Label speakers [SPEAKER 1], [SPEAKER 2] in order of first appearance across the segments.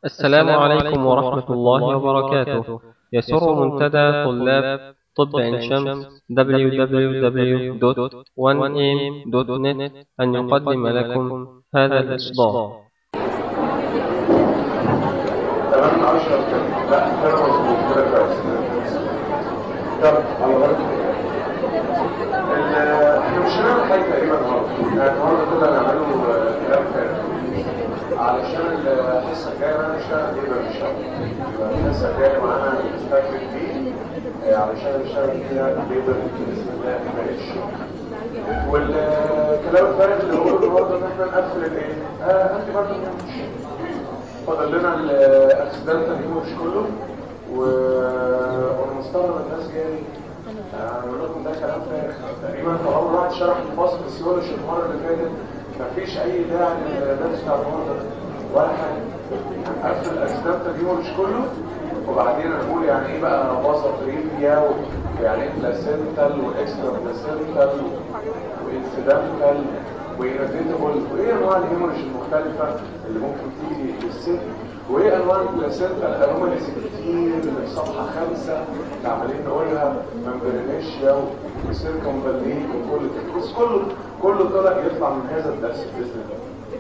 [SPEAKER 1] السلام عليكم ورحمة الله وبركاته يسر منتدى طلاب طب عين شمس www.1am.net أن يقدم لكم هذا الإصدار
[SPEAKER 2] تمام 10 لا كده مظبوط كده كويس طب على غلط احنا مش هنعمل حاجه تقريبا النهارده يعني النهارده كده هنعمله كلام فارغ علشان الحصه الجايه انا هشتغل ايه بقى مش يبقى الحصه الجايه معانا مستكبر دي علشان نشتغل فيها ليبر باذن الله ما بقتش والكلام الفارغ اللي هو النهارده ان احنا نقفل الايه؟ آه انت برضه فاضل لنا الاكسيدنتال هيموريج كله و... وانا مستغرب الناس جاي اقول لكم ده كلام فارغ تقريبا طالما واحد شرح الفاصل فيسيولوجي المره اللي فاتت مفيش اي داعي للدرس بتاع النهارده ولا حاجه هنقفل الاكسيدنتال هيموريج كله وبعدين هنقول يعني ايه بقى وسط ريفيا ويعني ايه بلاسنتال واكسترا بلاسنتال وانسيدنتال وإيراديتابل وإيه أنواع الهيموريج المختلفة اللي ممكن تيجي للست وإيه أنواع البلاسنتا الأنوماليز كتير اللي في صفحة خمسة اللي عمالين نقولها ممبرينيشيا وسيركمباليك وكل كده بس كله كله طلع يطلع من هذا الدرس بإذن الله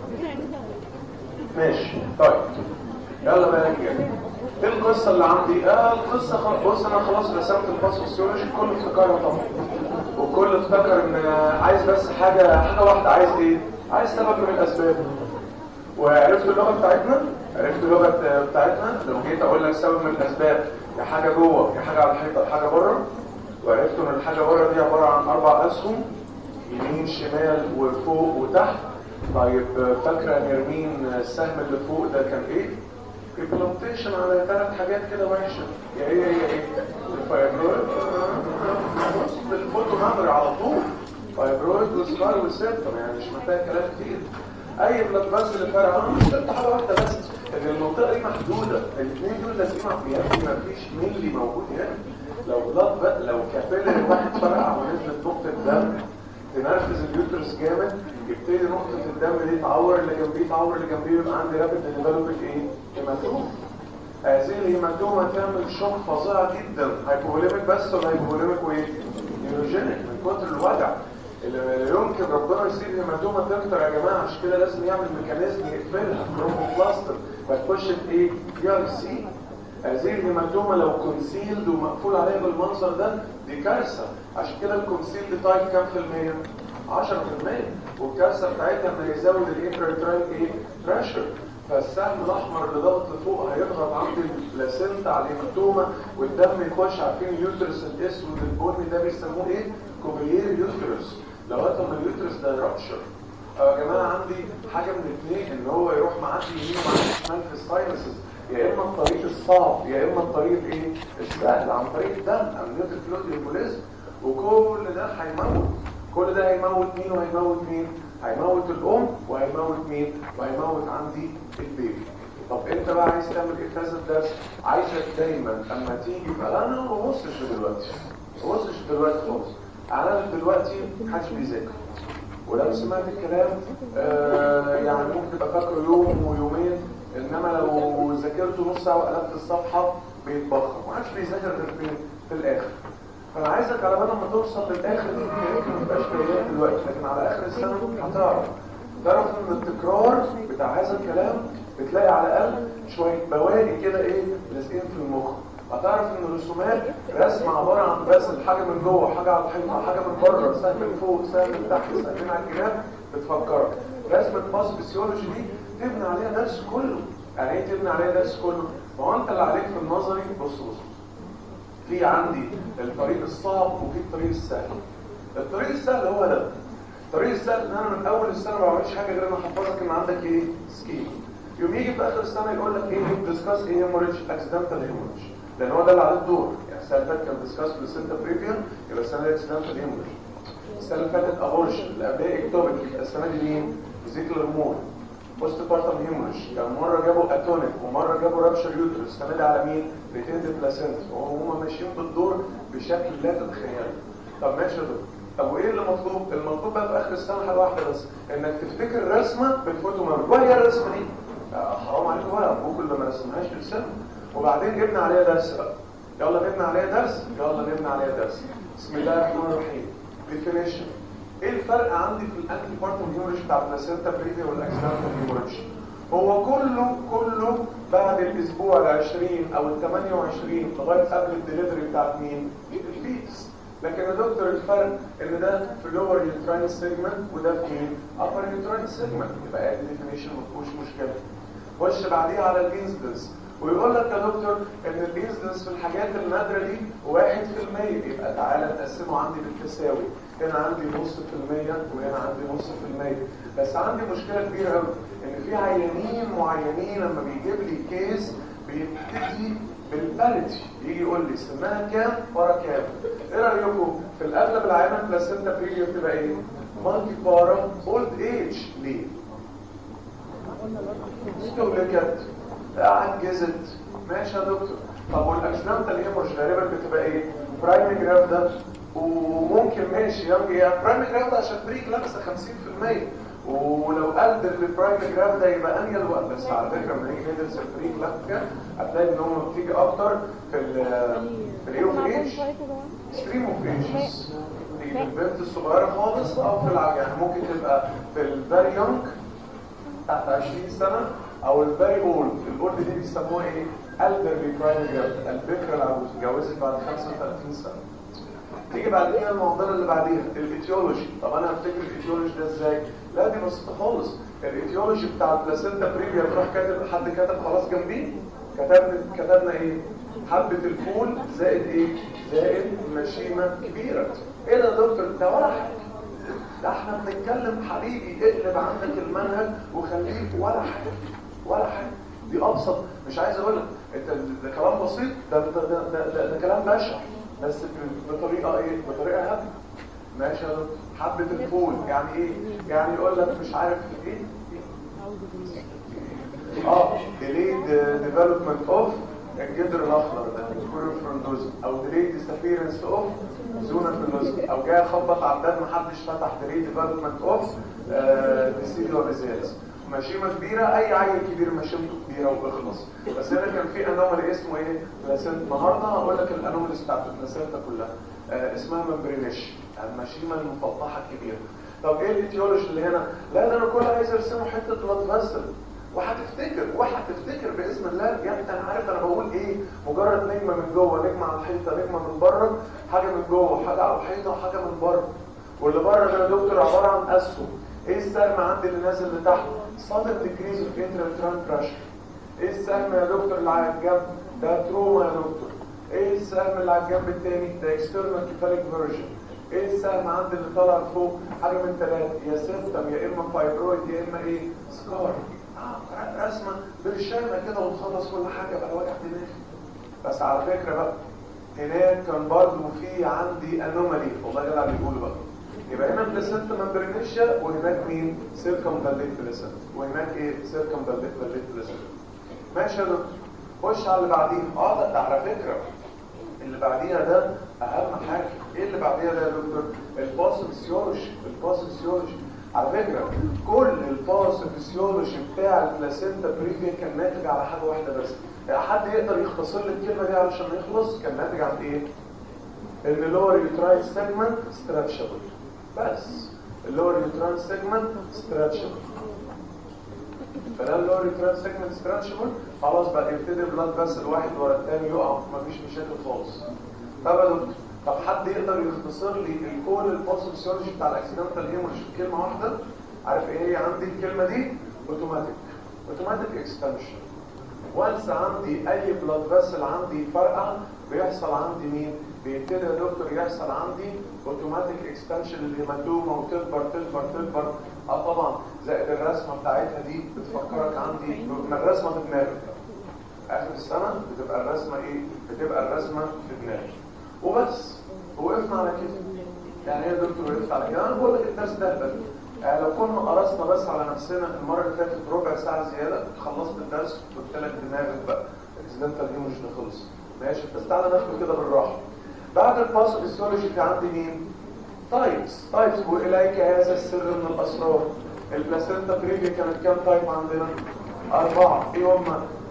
[SPEAKER 2] ماشي طيب يلا بقى نجي ايه القصه اللي عندي اه القصه خلاص بص انا خلاص رسمت الفصل السيولوجي الكل افتكرها طبعا والكل افتكر ان عايز بس حاجه حاجه واحده عايز ايه عايز سبب من الاسباب وعرفت اللغه بتاعتنا عرفت اللغه بتاعتنا لو جيت اقول لك سبب من الاسباب يا حاجه جوه يا حاجه على الحيطه يا حاجه بره وعرفت ان الحاجه بره دي عباره عن اربع اسهم يمين شمال وفوق وتحت طيب فاكره نرمين السهم اللي فوق ده كان ايه implementation على ثلاث حاجات كده وحشه يا ايه يا ايه الفايبرويد الفوتو مامري على طول فايبرويد والسكار والسيبتوم يعني مش محتاج كلام كتير اي بلاد بس اللي فرق انا مش قلت حاجه واحده بس ان المنطقه دي محدوده الاثنين دول لازم يعني ما فيش ملي موجود هنا لو بلاد لو كابيلري واحد فرقع ونزلت نقطه دم تنرفز اليوترس جامد يبتدي نقطة الدم دي تعور اللي جنبيه تعور اللي جنبيه يبقى عندي رابد ديفلوبمنت ايه؟ هيماتوم هذه الهيماتومة تعمل شوك فظيع جدا هايبوفوليميك بس ولا هايبوفوليميك وايه؟ نيوروجينيك من كتر الوجع اللي يمكن ربنا يسيب الهيماتومة تكتر يا جماعة عشان كده لازم يعمل ميكانيزم يقفلها كروموبلاستر فتخش في ايه؟ بي ار سي هذه الهيماتومة لو كونسيلد ومقفول عليها بالمنظر ده دي كارثة عشان كده الكونسيلد تايب كام في المية؟ 10% والكارثة بتاعتها انه يزود الانترتراين ايه؟ بريشر فالسهم الاحمر اللي ضغط لفوق هيضغط عند البلاسنتا على الهيماتومة والدم يخش عارفين اليوترس الاسود البني ده بيسموه ايه؟ كوبليير يوترس لغايه ما اليوترس ده يرابشر يا جماعه عندي حاجه من الاثنين ان هو يروح معدي يمين ومعدي شمال في الساينسز يا اما الطريق الصعب يا اما الطريق ايه السهل عن طريق الدم امنيوتيك فلويد امبوليزم وكل ده هيموت كل ده هيموت مين وهيموت مين هيموت الام وهيموت مين وهيموت عندي البيبي طب انت بقى عايز تعمل ايه في هذا الدرس عايزك دايما اما تيجي بقى انا ما ببصش دلوقتي ما ببصش دلوقتي خالص انا دلوقتي محدش بيذاكر ولو سمعت الكلام آه يعني ممكن تبقى فاكره يوم ويومين انما لو ذاكرت نص ساعه وقلبت الصفحه بيتبخر ما عادش بيذاكر غير فين في الاخر فانا عايزك على بال ما توصل للاخر دي يمكن ما تبقاش فايداك دلوقتي لكن على اخر السنه هتعرف تعرف ان التكرار بتاع هذا الكلام بتلاقي على الاقل شويه بواقي كده ايه لازقين في المخ هتعرف ان الرسومات رسم عباره عن بس حاجه من جوه حاجه على الحيطه حاجه من بره سهم من فوق سهم من تحت سهمين على الجناب بتفكرك رسمه باص فيسيولوجي دي تبني عليها درس كله يعني ايه تبني عليها درس كله ما هو انت اللي عليك في النظري بص بص في عندي الطريق الصعب وفي الطريق السهل الطريق السهل هو ده الطريق السهل ان انا من اول السنه ما بعملش حاجه غير ان احفظك ان عندك ايه سكيم يوم يجي في اخر السنه يقول لك ايه ديسكاس ايه هيموريدج اكسيدنتال هيموريدج لان هو ده اللي عليه الدور يعني السنه اللي فاتت كان ديسكاس بلاسنتا بريفيا يبقى السنه دي اكسيدنتال هيموريدج السنه اللي فاتت ابورشن اللي قبلها اكتوبيك يبقى السنه دي مين فيزيكال مور بوست بارتم هيموريدج كان مره جابوا اتونيك ومره جابوا رابشر يوترس السنه دي على مين ريتيند بلاسنتا وهم ماشيين بالدور بشكل لا تتخيله طب ماشي يا دكتور طب وايه اللي مطلوب المطلوب بقى في اخر السنه حاجه واحده بس انك تفتكر رسمه بالفوتو ميموري وهي الرسمه دي حرام عليكم بقى ابوك لما رسمهاش ارسمها وبعدين جبنا عليها درس بقى يلا جبنا عليها درس يلا جبنا عليها درس بسم الله الرحمن الرحيم definition ايه الفرق عندي في الانتي بارتم هيموريج بتاع البلاسينتا بريفيا والاكسيدنتال هيموريج هو كله كله بعد الاسبوع ال 20 او ال 28 لغايه قبل الدليفري بتاعت مين؟ الفيتس لكن يا دكتور الفرق ان ده في لور يوتراين سيجمنت وده في مين؟ ابر يوتراين سيجمنت يبقى ادي ديفينيشن ما فيهوش مشكله خش بعديها على الانسدنس ويقول لك يا دكتور ان الانسدنس في الحاجات النادره دي 1% يبقى تعالى نقسمه عندي بالتساوي هنا عندي نص في المية وهنا عندي نص في المية بس عندي مشكلة كبيرة قوي ان في عيانين معينين لما بيجيب لي كيس بيبتدي بالبالتي يجي يقول لي سنها كام ورا كام ايه رايكم في الاغلب العيانه البلاسينتا بريفيو بتبقى ايه مالتي بارا اولد ايج ليه استهلكت عجزت ماشي يا دكتور طب والاكسنامتا اللي هي مش غالبا بتبقى ايه برايم جراف ده وممكن ماشي يجي يعني برايم جراف ده عشان بريك لابسه 50% ولو قلب البرايم جراف ده يبقى انيل وقت بس على فكره لما نيجي ندرس البريك لابسه هتلاقي ان هم بتيجي اكتر في ال في الايه اوف ايج ستريم اوف ايجز تيجي في البنت الصغيره خالص او في الع... يعني ممكن تبقى في الفيري يونج تحت 20 سنه او الفيري اولد الاولد دي بيسموها ايه الدرلي برايم جراف البكره العجوز اتجوزت بعد 35 سنه تيجي بعد كده المعضله اللي بعديها الايتيولوجي طب انا هفتكر الايتيولوجي ده ازاي لا دي بسيطه خالص الايتيولوجي بتاع البلاسينتا بريفيا تروح كاتب حد كتب خلاص جنبيه كتبنا كتبنا ايه حبه الفول زائد ايه زائد مشيمه كبيره ايه ده يا دكتور ده ولا حاجه ده احنا بنتكلم حبيبي اقلب عندك المنهج وخليك ولا حاجه ولا حاجه دي ابسط مش عايز اقول لك انت ده كلام بسيط ده ده, ده, ده, ده, ده كلام بشع بس بطريقه ايه بطريقه هبله ماشي يا دكتور حبه الفول يعني ايه يعني يقول لك مش عارف ايه اه delayed development of الجدر الاخضر ده الكوريفرندوزم او delayed disappearance of زونة اللوزم او جاي اخبط على الباب محدش فتح delayed development of decidual results مشيمة كبيرة اي عيل كبير مشيمته كبيرة وبيخلص بس هنا كان في انومالي اسمه ايه بلاسنت النهارده هقول لك الانوماليز بتاعت البلاسنتا كلها آه اسمها ممبرينيش المشيمة المفضحة الكبيرة طب ايه الايتيولوجي اللي هنا لا ده انا كل عايز ارسمه حتة بلاد فاسل وهتفتكر وهتفتكر باذن الله يعني انت عارف انا بقول ايه مجرد نجمه من جوه نجمه على الحيطه نجمه من بره حاجه من جوه حاجه على الحيطه وحاجه من بره واللي بره ده يا دكتور عباره عن اسهم ايه السهم عندي اللي نازل لتحت sudden decrease of intrauterine pressure ايه السهم يا دكتور اللي على الجنب ده تروما يا دكتور ايه السهم اللي على الجنب التاني ده external cephalic version ايه السهم عندي اللي طالع فوق حاجه من ثلاثه يا سيمتم يا اما فايبرويد يا اما ايه سكار اه رسمه برشامه كده ونخلص كل حاجه بقى وجع دماغي بس على فكره بقى هناك كان برضه في عندي انومالي والله جدع بيقولوا بقى يبقى هنا بلاسنتا ممبرينيشيا وهناك مين سيركم فاليت بلاسنتا وهناك ايه سيركم فاليت فاليت بلاسنتا ماشي يا دكتور خش على اللي بعديها اه ده, ده على فكره اللي بعديها ده اهم حاجه ايه اللي بعديها ده يا دكتور الباسفيسيولوجي الباسفيسيولوجي على فكره كل الباسفيسيولوجي بتاع البلاسنتا بريفيا كان ناتج على حاجه واحده بس يعني حد يقدر يختصر لي الكلمه دي علشان يخلص كان ناتج عن ايه ان اللور يوتراين سيجمنت ستراتشبل بس اللور يوتراين سيجمنت ستراتشبل فده اللور يوتراين سيجمنت ستراتشبل خلاص بقى يبتدي البلاد بس الواحد ورا الثاني يقع مفيش مشاكل خالص طب يا دكتور طب حد يقدر يختصر لي الكول الباسفيسيولوجي بتاع الاكسيدنتال هيموريج في كلمه واحده عارف ايه هي عندي الكلمه دي اوتوماتيك اوتوماتيك اكستنشن وانس عندي اي بلاد فيسل عندي فرقع بيحصل عندي مين بيبتدي يا دكتور يحصل عندي اوتوماتيك اكستنشن الهيماتوما وتكبر تكبر تكبر اه طبعا زائد الرسمه بتاعتها دي بتفكرك عندي من الرسمه في دماغك اخر السنه بتبقى الرسمه ايه بتبقى الرسمه في دماغك وبس وقفنا على كده يعني ايه يا دكتور وقفت على كده انا بقول لك الدرس ده هبل يعني لو كنا قرصنا بس على نفسنا المره اللي فاتت ربع ساعه زياده خلصت الدرس وقلت لك دماغك بقى الاكسيدنتال هيموريج ده خلص ماشي بس تعالى ناخده كده بالراحه بعد الباس فيسيولوجي في عندي مين تايبس تايبس واليك هذا السر من الاسرار البلاسينتا بريفيا كانت كام تايب عندنا اربعه ايه هم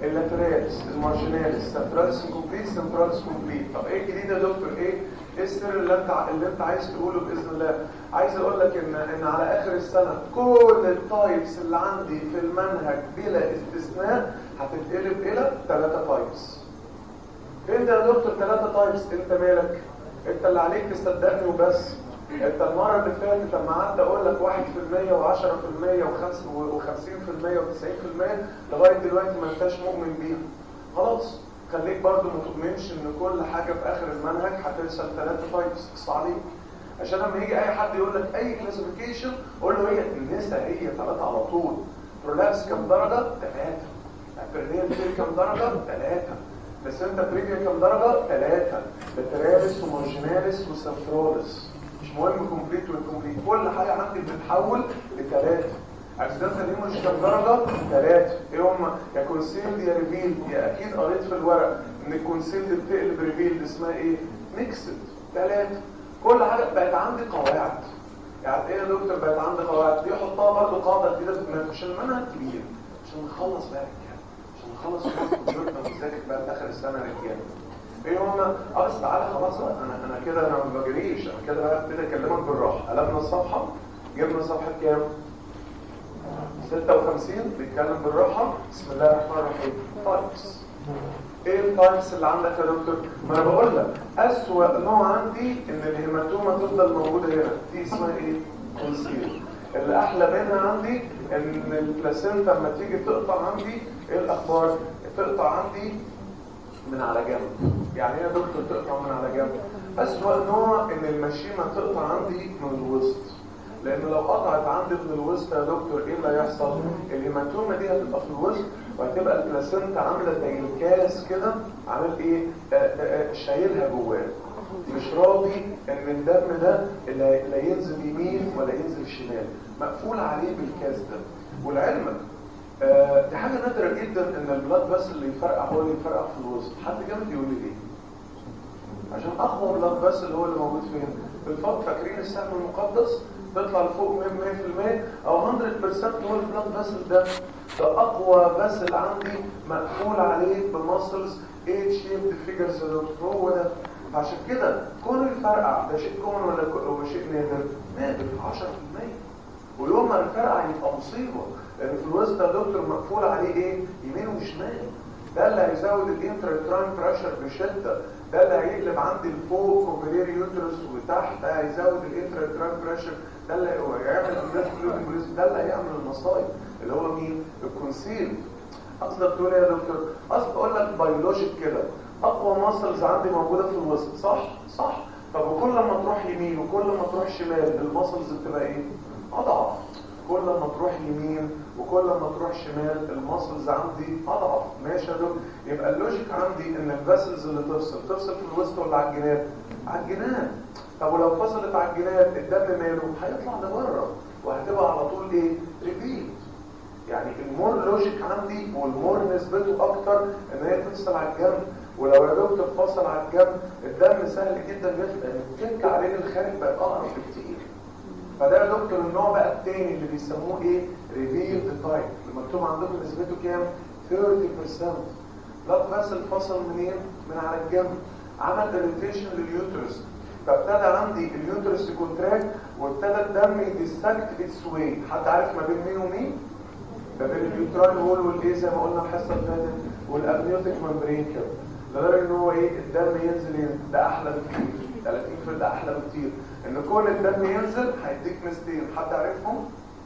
[SPEAKER 2] اللاتراليس المارجيناليس سنتراليس كومبليت سنتراليس كومبليت طب ايه الجديد يا دكتور ايه ايه السر اللي انت اللي انت عايز تقوله باذن الله عايز اقول لك ان ان على اخر السنه كل التايبس اللي عندي في المنهج بلا استثناء هتتقلب الى ثلاثه تايبس فين ده يا دكتور ثلاثه تايبس انت مالك انت اللي عليك تصدقني وبس انت المره اللي فاتت لما قعدت اقول لك 1% و10% و50% و90% لغايه دلوقتي ما انتش مؤمن بيها خلاص خليك برضو ما تؤمنش ان كل حاجه في اخر المنهج هترسل ثلاثه تايبس اقص عليك عشان لما يجي اي حد يقول لك اي كلاسيفيكيشن قول له هي النساء هي ثلاثه على طول برولابس كام درجه؟ ثلاثه البرنيال كام درجه؟ ثلاثه بس انت بريفيا كام درجه؟ ثلاثه لاتراليس ومارجيناليس وسنتراليس مش مهم كومبليت والكومبليت كل حاجه عندي بتتحول لثلاثه اكسيدنتال هيموريج كام درجه؟ ثلاثه ايه هم؟ يا كونسيلد يا ريفيلد يا اكيد قريت في الورق ان الكونسيلد بتقلب ريفيلد اسمها ايه؟ ميكسد ثلاثه كل حاجه بقت عندي قواعد يعني ايه يا دكتور بقت عندي قواعد دي احطها برضه قاعده كده في دماغك عشان المنهج كبير عشان نخلص بقى رجاله عشان نخلص كمبيوترنا ونذاكر بقى في اخر السنه رجاله ايه هم اه بس تعالى خلاص بقى انا انا كده انا ما بجريش انا كده بقى ابتدي اكلمك بالراحه قلبنا الصفحه جبنا صفحه كام 56 بيتكلم بالراحه بسم الله الرحمن الرحيم تايبس ايه التايبس اللي عندك يا دكتور ما انا بقول لك اسوأ نوع عندي ان الهيماتوما تفضل موجوده هنا دي اسمها ايه كونسيل اللي احلى منها عندي ان البلاسينتا لما تيجي تقطع عندي ايه الاخبار تقطع عندي من على جنب يعني ايه يا دكتور تقطع من على جنب اسوأ نوع ان المشيمه تقطع عندي من الوسط لان لو قطعت عندي من الوسط يا دكتور ايه اللي هيحصل الهيماتوما دي هتبقى في الوسط وهتبقى البلاسينتا عامله زي الكاس كده عامل ايه آآ آآ شايلها جواه مش راضي ان الدم ده لا لا ينزل يمين ولا ينزل شمال مقفول عليه بالكاس ده ولعلمك آه دي حاجه نادره جدا ان البلاد بس اللي يفرقع هو اللي يفرقع في الوسط حد جامد يقول لي ليه عشان اقوى بلاد بس اللي هو اللي موجود فين في الفوق فاكرين السهم المقدس تطلع لفوق 100% او 100% هو البلاد بس ده ده اقوى بس اللي عندي مقفول عليه بمسلز ايه شيب فيجرز هو ده عشان كده كون الفرقع ده شيء كومن ولا هو شيء نادر نادر 10% ويوم ما الفرقع يبقى مصيبه لان في الوسط ده دكتور مقفول عليه ايه يمين وشمال ده اللي هيزود الانتراتران بريشر بشده ده اللي هيقلب عندي لفوق كوبرير يوترس وتحت هيزود الانتراتران بريشر ده اللي هو هيعمل امبلاس ده اللي هيعمل المصايب اللي هو مين الكونسيل قصدك تقول ايه يا دكتور قصد اقول لك بيولوجيك كده اقوى ماسلز عندي موجوده في الوسط صح صح طب وكل ما تروح يمين وكل ما تروح شمال الماسلز بتبقى ايه اضعف كل ما تروح يمين وكل ما تروح شمال الماسلز عندي اضعف ماشي يا دكتور يبقى اللوجيك عندي ان الفاسلز اللي تفصل تفصل في الوسط ولا على الجناب على الجناب طب ولو فصلت على الجناب الدم ماله هيطلع لبره وهتبقى على طول ايه ريبيت يعني المور لوجيك عندي والمور نسبته اكتر ان هي تفصل على الجنب ولو يا دكتور فصل على الجنب الدم سهل جدا جدا لان تلك عليه الخارج بقى اقرب بكتير فده يا دكتور النوع بقى التاني اللي بيسموه ايه ريفيلد تايب المكتوب عندكم نسبته كام 30% بلاد فاسل فصل منين من على الجنب عمل اريتيشن لليوترس فابتدى عندي اليوترس يكونتراكت وابتدى الدم يديستكت اتس واي حد عارف ما بين مين ومين ما بين اليوتراين وول والايه زي ما قلنا الحصه اللي فاتت والابنيوتيك ممبرين كده لدرجه ان هو ايه الدم ينزل هنا ده احلى بكتير 30% ده احلى بكتير ان كل الدم ينزل هيديك ميزتين حد عارفهم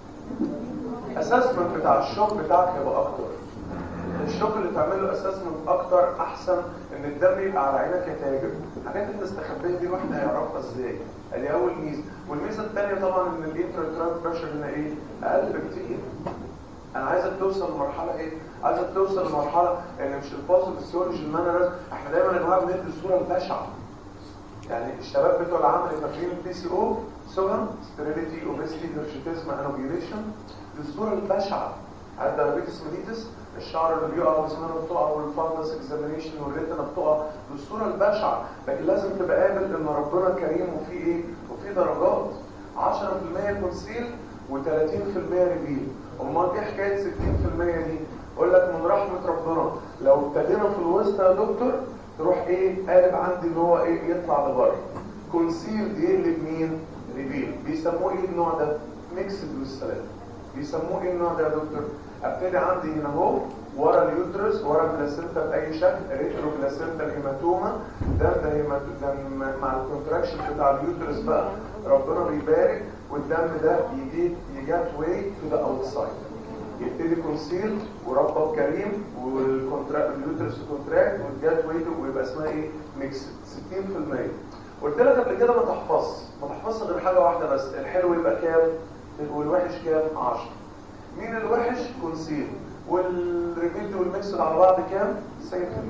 [SPEAKER 2] اسسمنت بتاع الشوك بتاعك هيبقى اكتر الشوك اللي تعمل له اسسمنت اكتر احسن ان الدم يبقى على عينك يا تاجر الحاجات المستخبيه دي الواحد هيعرفها ازاي ادي اول ميزه والميزه الثانيه طبعا ان الانترا بريشر هنا ايه اقل بكتير انا عايزك توصل لمرحله ايه عايزك توصل لمرحله ان مش الباصل فيسيولوجي المانرز احنا دايما يا جماعه بندي الصوره البشعه يعني الشباب بتوع العمل فاكرين البي سي او سوهم ستيريليتي اوبيستي هيرشيتيزم انوبيوليشن الصوره البشعه عند دايابيتس ميليتس الشعر اللي بيقع والسنان بتقع والفانس اكزامينيشن والريتنا بتقع بالصوره البشعه لكن لازم تبقى قابل ان ربنا كريم وفي ايه وفي درجات 10% كونسيل و30% ريفيل امال ايه حكايه 60% دي اقول لك من رحمه ربنا لو ابتدينا في الوسط يا دكتور تروح ايه قالب عندي ان هو ايه يطلع لبره كونسيلد يقلب مين ريفيل بيسموه ايه النوع ده ميكسد والسلام بيسموه ايه النوع ده يا دكتور ابتدي عندي هنا اهو ورا اليوترس ورا البلاسينتا باي شكل ريترو بلاسينتا هيماتوما ده ده هيماتوما مع الكونتراكشن بتاع اليوترس بقى ربنا بيبارك والدم ده يجي يجات واي تو ذا اوتسايد يبتدي كونسيلد وربط كريم واليوترس كونتراكت والجات واي ويبقى اسمها ايه ميكسد 60% قلت لك قبل كده ما تحفظش ما تحفظش غير حاجه واحده بس الحلو يبقى كام والوحش كام 10 مين الوحش كونسيل والريفيلد والميكسد على بعض كام 90%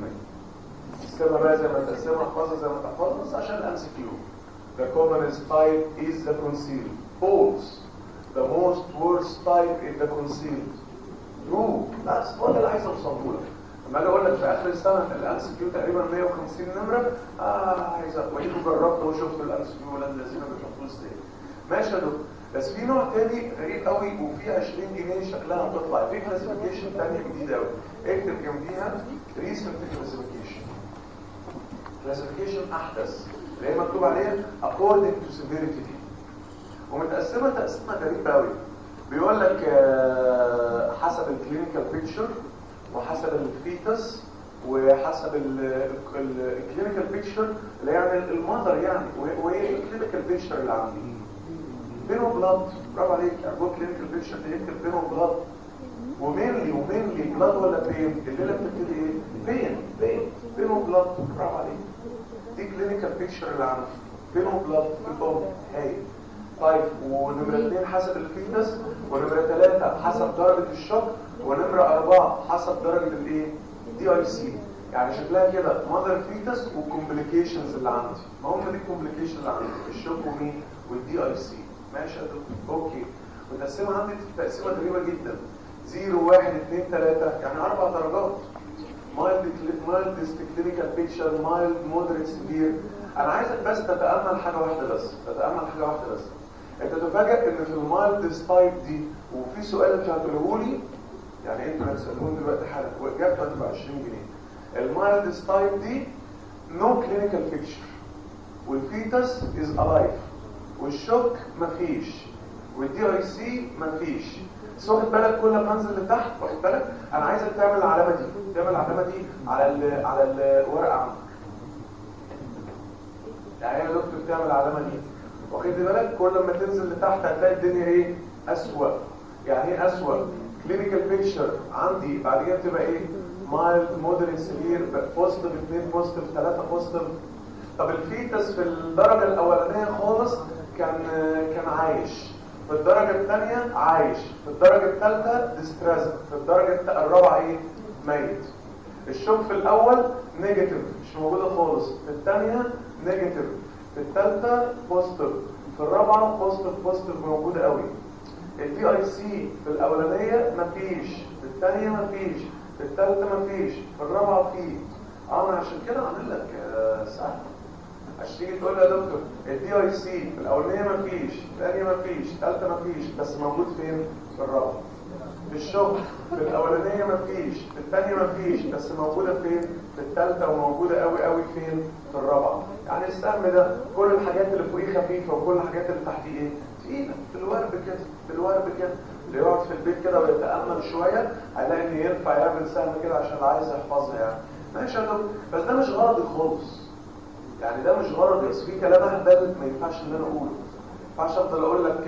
[SPEAKER 2] اسكبها بقى زي ما تقسمها احفظها زي ما تحفظها بس عشان الام سي كيو The commonest type is the concealed. False. The most worst type is the concealed. True. بس هو ده اللي عايز اوصله لك. لما اجي اقول لك في اخر السنه الام سي كيو تقريبا 150 نمره اه عايز وجيت جربت وشفت الام سي كيو ولاد الذين بيحطوه ازاي. ماشي يا دكتور. بس في نوع تاني غريب قوي وفي 20 جنيه شكلها هتطلع في كلاسيفيكيشن تانية جديدة قوي اكتب جنبيها ريسنت كلاسيفيكيشن كلاسيفيكيشن احدث اللي هي مكتوب عليها according to severity ومتقسمه تقسيمه غريبه قوي بيقول لك آه، حسب الكلينيكال بيكتشر وحسب الفيتس وحسب الكلينيكال بيكتشر اللي يعني المذر يعني وايه الكلينيكال بيكتشر اللي عندي بينهم بلاد برافو عليك ارجوك كلينيكال بيكتشر تكتب بينهم بلاد ومينلي ومينلي بلاد ولا بين الليله بتبتدي ايه بين بين بينهم بلاد برافو عليك دي كلينيكال بيكتشر اللي عندي بينهم بلاد في البوم هاي طيب ونمرة اثنين حسب الفيتنس ونمرة ثلاثة حسب درجة الشوك ونمرة أربعة حسب درجة الايه دي اي سي يعني شكلها كده ماذر فيتس وكومبليكيشنز اللي عندي ما هم دي الكومبليكيشنز اللي عندي الشوك ومين والدي اي سي ماشي يا دكتور اوكي والتقسيمه عندي تقسيمه غريبه جدا 0 1 2 3 يعني اربع درجات مايلد مايلد كلينيكال بيكتشر مايلد مودريت سيفير انا عايزك بس تتامل حاجه واحده بس تتامل حاجه واحده بس انت تفاجئ ان في المايلد تايب دي وفي سؤال انت هتقوله لي يعني انتوا هتسالوني دلوقتي حالا واجابته هتبقى 20 جنيه المايلد تايب دي نو كلينيكال بيكتشر والفيتس از الايف والشوك مفيش والدي اي سي مفيش بس واخد بالك كل ما انزل لتحت واخد بالك انا عايزك تعمل العلامه دي تعمل العلامه دي على ال على الورقه عندك يعني يا دكتور تعمل العلامه دي واخد بالك كل ما تنزل لتحت هتلاقي الدنيا ايه اسوأ يعني ايه اسوأ كلينيكال بيكتشر عندي بعد كده بتبقى ايه مايلد مودريت سيفير بوزيتيف 2 بوزيتيف 3 بوزيتيف طب الفيتس في الدرجه الاولانيه خالص كان كان عايش في الدرجة الثانية عايش في الدرجة الثالثة ديستريس في الدرجة الرابعة ايه ميت الشوك في الاول نيجاتيف مش موجودة خالص في الثانية نيجاتيف في الثالثة بوزيتيف في الرابعة بوزيتيف بوزيتيف موجودة قوي الدي اي سي في الاولانية مفيش في الثانية مفيش في الثالثة مفيش في الرابعة فيه اه انا عشان كده عامل لك آه سهل عشان تيجي تقول لي يا دكتور الدي اي سي في الاولانيه مفيش الثانيه مفيش الثالثه مفيش بس موجود فين في الرابعه في الشغل في الاولانيه مفيش في الثانيه مفيش بس موجوده فين في الثالثه وموجوده قوي قوي فين في الرابعه يعني السهم ده كل الحاجات اللي فوقيه خفيفه وكل الحاجات اللي تحتيه ايه تقيله في الورب كده في الورب كده اللي يقعد في البيت كده ويتامل شويه هيلاقي ان ينفع يعمل سهم كده عشان عايز يحفظها يعني ماشي يا دكتور بس ده مش غرضي خالص يعني ده مش غرض بس في كلام اهبل ما ينفعش ان انا اقوله ما ينفعش افضل اقول لك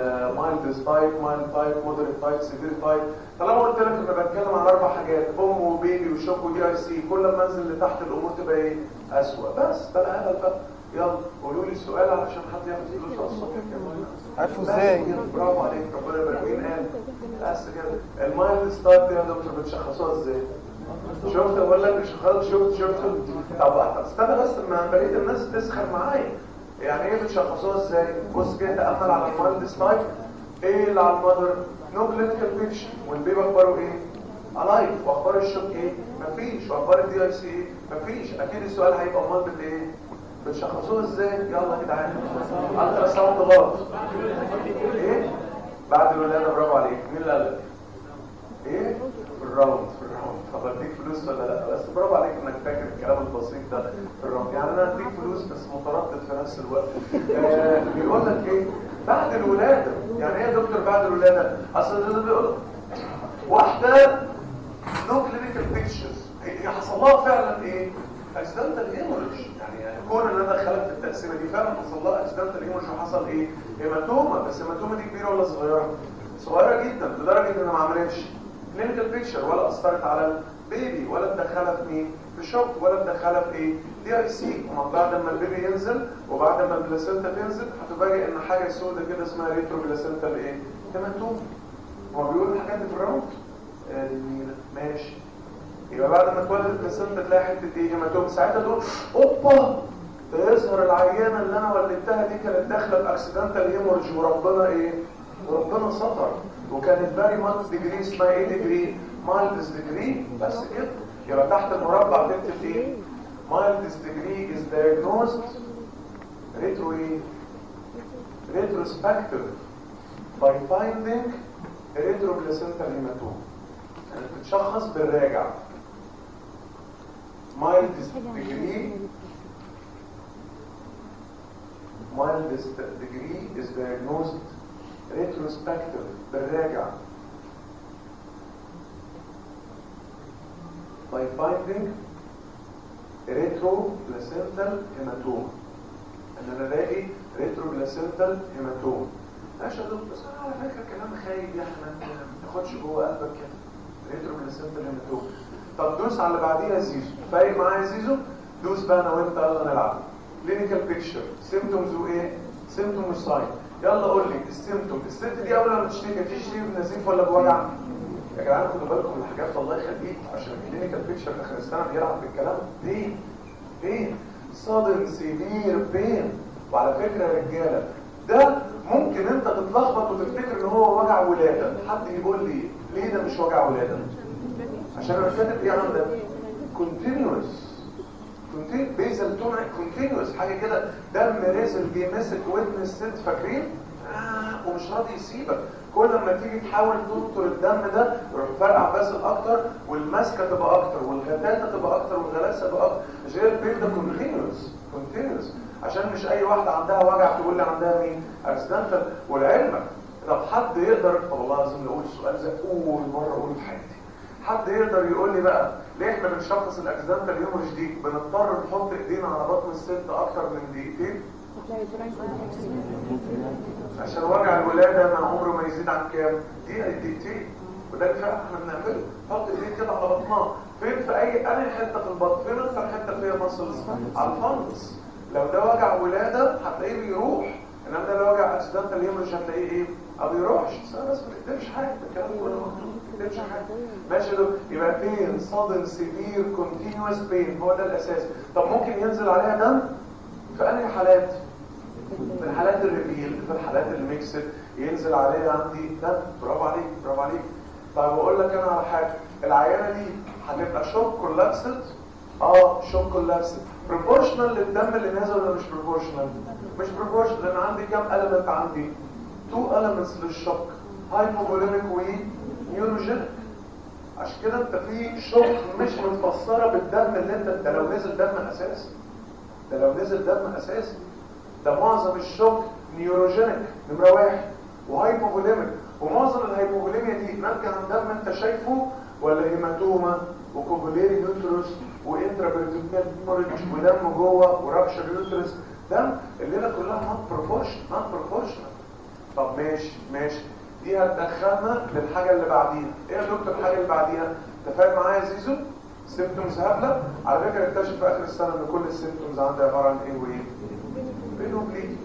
[SPEAKER 2] مايلد تايب مايلد تايب مودريت تايب سيفير تايب طالما قلت لك ان بتكلم عن اربع حاجات ام وبيبي وشوك ودي اي سي كل ما انزل لتحت الامور تبقى ايه اسوء بس ده الهبل بقى يلا قولوا لي السؤال علشان حد ياخد فلوس على الصبح كده
[SPEAKER 3] عارفه ازاي
[SPEAKER 2] برافو عليك ربنا يبارك مين قال بس كده المايلد تايب دي يا دكتور بتشخصوها ازاي شفت اقول لك مش خالص شفت شفت طب استنى بس ما بقيه الناس تسخر معايا يعني ايه بتشخصوها ازاي بص كده تامل على المايلد ستايب ايه اللي على المذر نو كلينيكال بيكشن والبيبي اخباره ايه الايف واخبار الشوك ايه مفيش واخبار الدي اي سي ايه مفيش اكيد السؤال هيبقى امال بالايه بتشخصوها ازاي يلا يا جدعان الترا ساوند غلط ايه بعد الولاده برافو عليك مين اللي قال لك ايه الراوند في الراوند طب اديك فلوس ولا لا بس برافو عليك انك فاكر الكلام البسيط ده في الراوند يعني انا اديك فلوس بس متردد في نفس الوقت آه بيقول لك ايه بعد الولاده يعني ايه يا دكتور بعد الولاده اصل ده بيقول واحده نو كلينيكال بيكتشرز هي حصل لها فعلا ايه اكسيدنتال هيموريج يعني كون ان انا دخلت في التقسيمه دي فعلا حصل لها اكسيدنتال هيموريج وحصل ايه هيماتوما بس الهيماتوما دي كبيره ولا صغيره صغيره جدا لدرجه ان ما عملتش كلينيكال بيكتشر ولا اثرت على البيبي ولا مدخلها في مين في شوك ولا مدخلها في ايه دي اي سي ومن بعد ما البيبي ينزل وبعد ما البلاسينتا تنزل هتفاجئ ان حاجه سودة كده اسمها ريترو بلاسينتا ايه هيماتوما هو بيقول الحاجات دي في الراوند آه ماشي يبقى بعد ما اتولد البلاسينتا تلاقي حته ايه هيماتوما ساعتها تقول اوبا ده يظهر العيانه اللي انا ولدتها دي كانت داخله باكسيدنتال هيموريج وربنا ايه وربنا ستر وكانت فيري مالت ديجري اسمها ايه ديجري مايلدز ديجري بس كده يبقى تحت المربع تكتب ايه مايلدز ديجري از diagnosed ريترو ايه retrospective by finding retroplacental hematoma يعني بتشخص بالراجع mildest degree mildest degree is diagnosed retrospective بالراجع by finding retroplacental hematoma ان انا الاقي retroplacental hematoma ماشي يا دكتور بس انا على فكره كلام خايب يعني ما تاخدش جوه قلبك كده retroplacental hematoma طب دوس على اللي بعديها زيزو فايق معايا زيزو دوس بقى انا وانت يلا نلعب كلينيكال بيكتشر سيمتومز وايه سيمتوم وساين يلا قول لي السيمتوم الست دي اول ما تشتكي تشتكي بنزيف ولا بوجع يا جدعان خدوا بالكم من الحاجات الله يخليك عشان الكلينيكال بيكتشر في اخر السنه بيلعب بالكلام ليه ليه صادم سيفير بين وعلى فكره يا رجاله ده ممكن انت تتلخبط وتفتكر ان هو وجع ولاده حد يقول لي ليه ده مش وجع ولاده عشان انا كاتب ايه عندك كونتينوس بيزل تونع كونتينوس حاجه كده دم رزل بيمسك ودن الست فاكرين آه ومش راضي يسيبك كل ما تيجي تحاول تنطر الدم ده يروح فرقع باسل اكتر والماسكه تبقى اكتر والغتاتة تبقى اكتر والغلاسه تبقى اكتر مش هي البيت ده كونتينوس كونتينوس عشان مش اي واحده عندها وجع تقول لي عندها مين اكسيدنتال ولعلمك طب حد يقدر طب والله لازم نقول السؤال ده اول مره اقوله في حياتي حد يقدر يقول لي بقى ليه احنا بنشخص الاكسيدنتال هيموريج دي بنضطر نحط ايدينا على بطن الست اكتر من دقيقتين عشان وجع الولاده ما عمره ما يزيد عن كام دقيقه دقيقتين وده اللي فعلا احنا بنعمله حط ايديك كده على بطنها فين في اي انهي حته في البطن فين اكتر حته فيها مصلز على الفنس لو ده وجع ولاده هتلاقيه بيروح انما ده لو وجع اكسيدنتال هيموريج هتلاقيه ايه ما بيروحش بس انا بس ما تكتبش حاجه الكلام كله مكتوب ما تكتبش حاجه ماشي ده يبقى بين صدن سيفير كونتينوس بين هو ده الاساس طب ممكن ينزل عليها دم في انهي حالات في الحالات الريفيل في الحالات الميكسد ينزل عليها عندي دم برافو عليك برافو عليك طب اقول لك انا على حاجه العيانه دي هتبقى شوك كولابسد اه شوك كولابسد بروبورشنال للدم اللي نازل ولا مش بروبورشنال مش بروبورشنال لان عندي كام element عندي تو elements للشوك هايبوفوليميك ونيوروجينيك عشان كده انت في شوك مش متفسره بالدم اللي انت ده لو نزل دم اساسي ده لو نزل دم اساسي ده معظم الشوك نيوروجينيك نمره واحد وهايبوفوليميك ومعظم الهايبوفوليميا دي ناتجه عن دم انت شايفه ولا هيماتوما وكوفوليري يوتروس وانترابريتوكال هيموريدج ودم جوه ورابشر يوترس دم الليله كلها نوت بروبورشن نوت بروبورشنال طب ماشي ماشي دي هتدخلنا للحاجه اللي بعديها ايه يا دكتور الحاجه اللي بعديها انت فاهم معايا يا زيزو سيمبتومز هبله على فكره اكتشف في اخر السنه ان كل السيمبتومز عندي عباره عن ايه وايه بينو بليدنج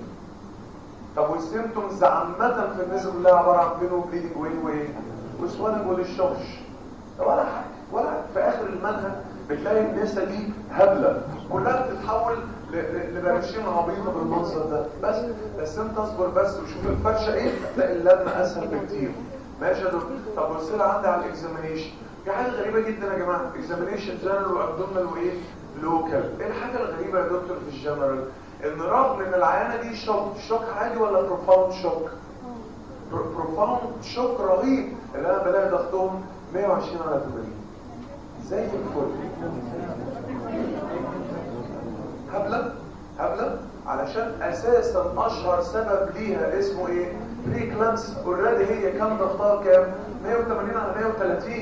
[SPEAKER 2] طب والسيمبتومز عامه في الناس كلها عباره عن بينو بليدنج وايه وايه وسوالنج وللشوش ولا حاجه ولا في اخر المنهج بتلاقي النسا دي هبله كلها بتتحول لبراشيم عبيطه بالمنظر ده بس بس انت اصبر بس وشوف الفرشه ايه هتلاقي اللم اسهل بكتير ماشي يا دكتور طب بص لي عندي على الاكزامينيشن في حاجه غريبه جدا يا جماعه اكزامينيشن جنرال وابدومينال وايه لوكال ايه الحاجه الغريبه يا دكتور في الجنرال ان رغم ان العيانه دي شوك شوك عادي ولا بروفاوند شوك بروفاوند شوك رهيب اللي انا بلاقي ضغطهم 120 على 80 زي الفل هبله هبله علشان اساسا اشهر سبب ليها اسمه ايه بري كلامس اوريدي هي كام ضغطها كام 180 على 130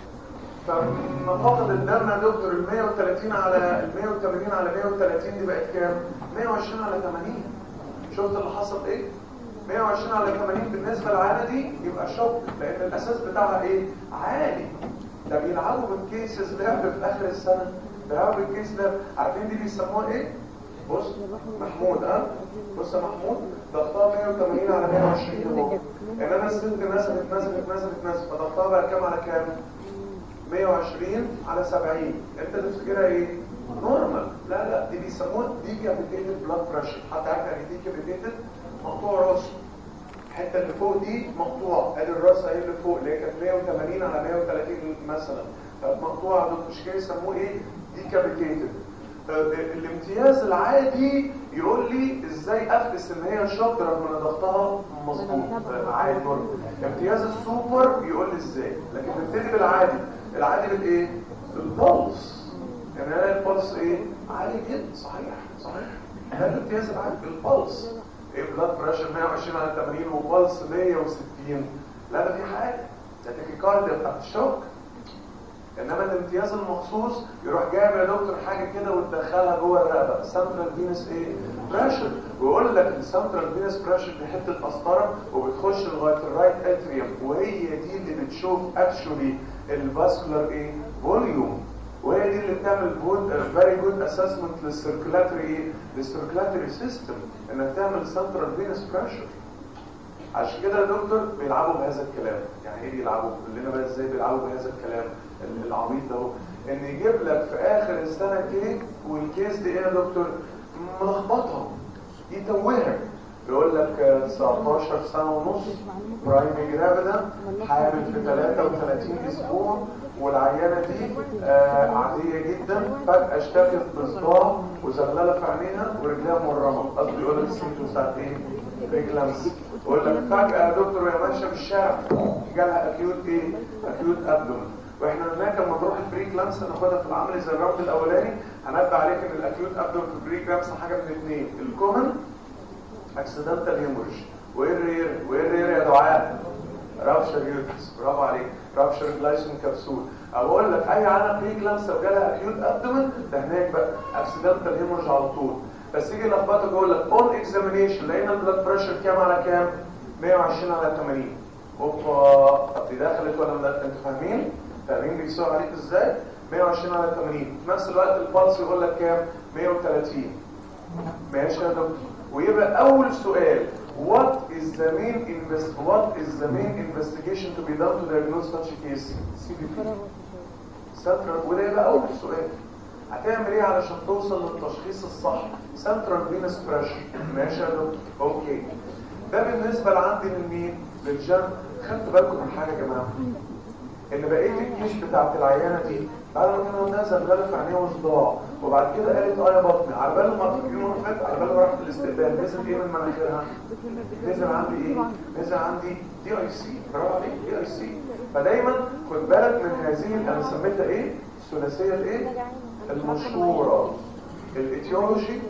[SPEAKER 2] فما فقد الدم يا دكتور ال 130 على ال 180 على 130 دي بقت كام 120 على 80 شفت اللي حصل ايه 120 على 80 بالنسبه للعاده دي يبقى شوك لان الاساس بتاعها ايه عالي ده بيلعبوا بالكيسز لعب في اخر السنه بيلعبوا بالكيس ده عارفين دي بيسموها ايه بص محمود ها بص يا محمود ضغطها 180 على 120 اهو انما الست نزلت نزلت نزلت نزلت فضغطها بقى كام على كام 120 على 70 انت تفتكرها ايه نورمال لا لا دي بيسموها ديكابيتيتد بلاد بريشر حتى عارف يعني ديكابيتيتد مقطوع راسه الحته اللي فوق دي مقطوعه ادي الراس اهي اللي فوق اللي هي كانت 180 على 130 مثلا فمقطوعه دول مش كده يسموه ايه ديكابيتيتد الامتياز العادي يقول لي ازاي افقس ان هي شاطره رغم ان ضغطها مظبوط عادي برضه امتياز السوبر يقول لي ازاي لكن نبتدي بالعادي العادي بالايه البلس يعني انا البلس ايه عالي جدا صحيح صحيح ده الامتياز العادي البلس ايه بلاد بريشر 120 على 80 وبلس 160 لا ده في حاجه ده تاكيكارديا بتاعت الشوك انما الامتياز المخصوص يروح جايب يا دكتور حاجه كده وتدخلها جوه الرقبه سنترال فينس ايه بريشر ويقول لك السنترال فينس بريشر دي حته قسطره وبتخش لغايه الرايت اتريوم وهي دي اللي بتشوف اكشولي الفاسكولار ايه فوليوم وهي دي اللي بتعمل جود فيري جود اسسمنت للسيركولاتري ايه للسيركولاتري سيستم انك تعمل سنترال فينس بريشر عشان كده يا دكتور بيلعبوا بهذا الكلام يعني ايه بيلعبوا لنا بقى ازاي بيلعبوا بهذا الكلام العبيط ده ان يجيب لك في اخر السنه كيس والكيس دي ايه يا دكتور ملخبطها يتوهك يقول لك 19 سنه ونص برايم جرافيدا حامل في 33 اسبوع والعيانه دي آه عاديه جدا فجاه اشتكت بصداع وزغلله في عينيها ورجليها مرمه قصدي يقول لك السيمتوم بتاعت ايه؟ ريكلامس يقول لك فجاه يا دكتور وهي ماشيه في الشارع جالها اكيوت ايه؟ اكيوت ابدومن واحنا هناك لما نروح البري كلامس هناخدها في العمل زي الراوند الاولاني هنبه عليك ان الاكيوت ابدومن في البري كلامس حاجه من اثنين الكومن اكسيدنتال هيموريج وايه الرير وايه الرير يا دعاء رابشر يوتس برافو عليك رابشر جلايسون كبسول اقول لك اي عالم بري كلامس لو جالها اكيوت ابدومن ده هناك بقى اكسيدنتال هيموريج على طول بس يجي يلخبطك يقول لك اون اكزامينيشن لقينا البلاد بريشر كام على كام 120 على 80 اوبا طب دي دخلت ولا لا انتوا فاهمين فاهمين بيسوق عليك ازاي 120 على 80 في نفس الوقت البلس يقول لك كام 130 ماشي يا دكتور ويبقى اول سؤال what is the main invest what is the main investigation to be done to diagnose such a case CBP central وده يبقى اول سؤال هتعمل ايه علشان توصل للتشخيص الصح سنترال فينس بريشر ماشي يا دكتور اوكي ده بالنسبه لعندي لمين للجن خدتوا بالكم من حاجه يا جماعه ان بقيه الكيش بتاعت العيانه دي بعد ما كانوا الناس غلف في عينيها وصداع وبعد كده قالت اه يا بطني على بال ما اليوم اللي فات على بال ما رحت الاستقبال نزل ايه من مناخيرها؟ نزل عندي ايه؟ نزل عندي دي اي سي برافو عليك دي اي سي فدايما خد بالك من هذه انا سميتها ايه؟ الثلاثيه الايه؟ المشهوره الايتيولوجي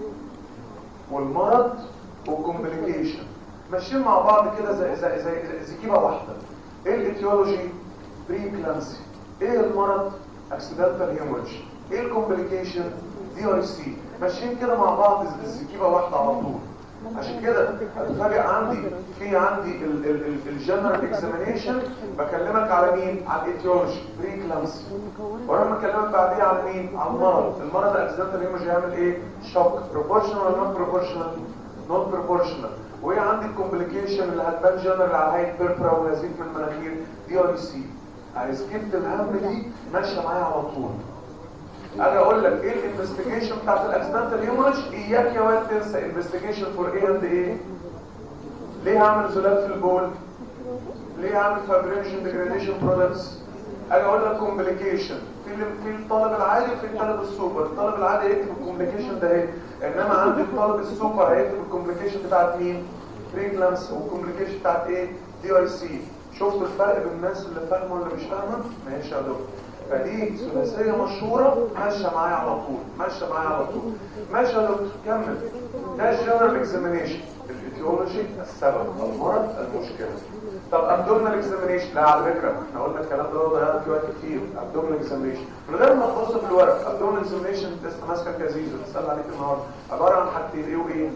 [SPEAKER 2] والمرض والكومبليكيشن ماشيين مع بعض كده زي زي زي زكيبه واحده ايه الايتيولوجي؟ بري كلانسي ايه المرض؟ اكسيدنتال هيموريج ايه الكومبليكيشن؟ دي اي سي ماشيين كده مع بعض الزكيبه واحده على طول عشان كده هتفاجئ عندي في عندي الجنرال اكزامينيشن بكلمك على مين؟ على الايتيولوجي بري كلامسي ولما اكلمك بعديها على مين؟ على المرض المرض الاكسيدنتال هيموريج يعمل ايه؟ شوك بروبورشنال ولا نوت بروبورشنال؟ نوت بروبورشنال وايه عندي الكومبليكيشن اللي هتبان جنرال على هيئه بيربرا ونزيف من المناخير دي اي سي سكيبت الهم دي ماشيه معايا على طول اجي اقول لك ايه الانفستيجيشن بتاعت الاكسيدنتال هيموريج اياك يا واد تنسى انفستيجيشن فور ايه اند ايه ليه هعمل زلال في البول ليه هعمل فابريشن ديجراديشن برودكتس اجي اقول لك كومبليكيشن في في الطالب العادي وفي الطالب السوبر الطالب العادي هيكتب الكومبليكيشن ده اهي انما عندي الطالب السوبر هيكتب الكومبليكيشن بتاعت مين بريكلامس والكومبليكيشن بتاعت ايه دي اي سي شفتوا الفرق بين الناس اللي فاهمه واللي مش فاهمه ماشي يا دكتور فدي ثلاثيه مشهوره ماشيه معايا على طول ماشيه معايا على طول ماشي يا دكتور كمل ده الجنرال اكزامينيشن الايتيولوجي السبب المرض المشكله طب ابدومينال اكزامينيشن لا على فكره احنا قلنا الكلام ده ضيعنا فيه وقت كتير ابدومينال اكزامينيشن من غير ما تبص في الورق ابدومينال اكزامينيشن لسه ماسكه كازيزو بتسال عليك النهارده عباره عن حاجتين ايه وايه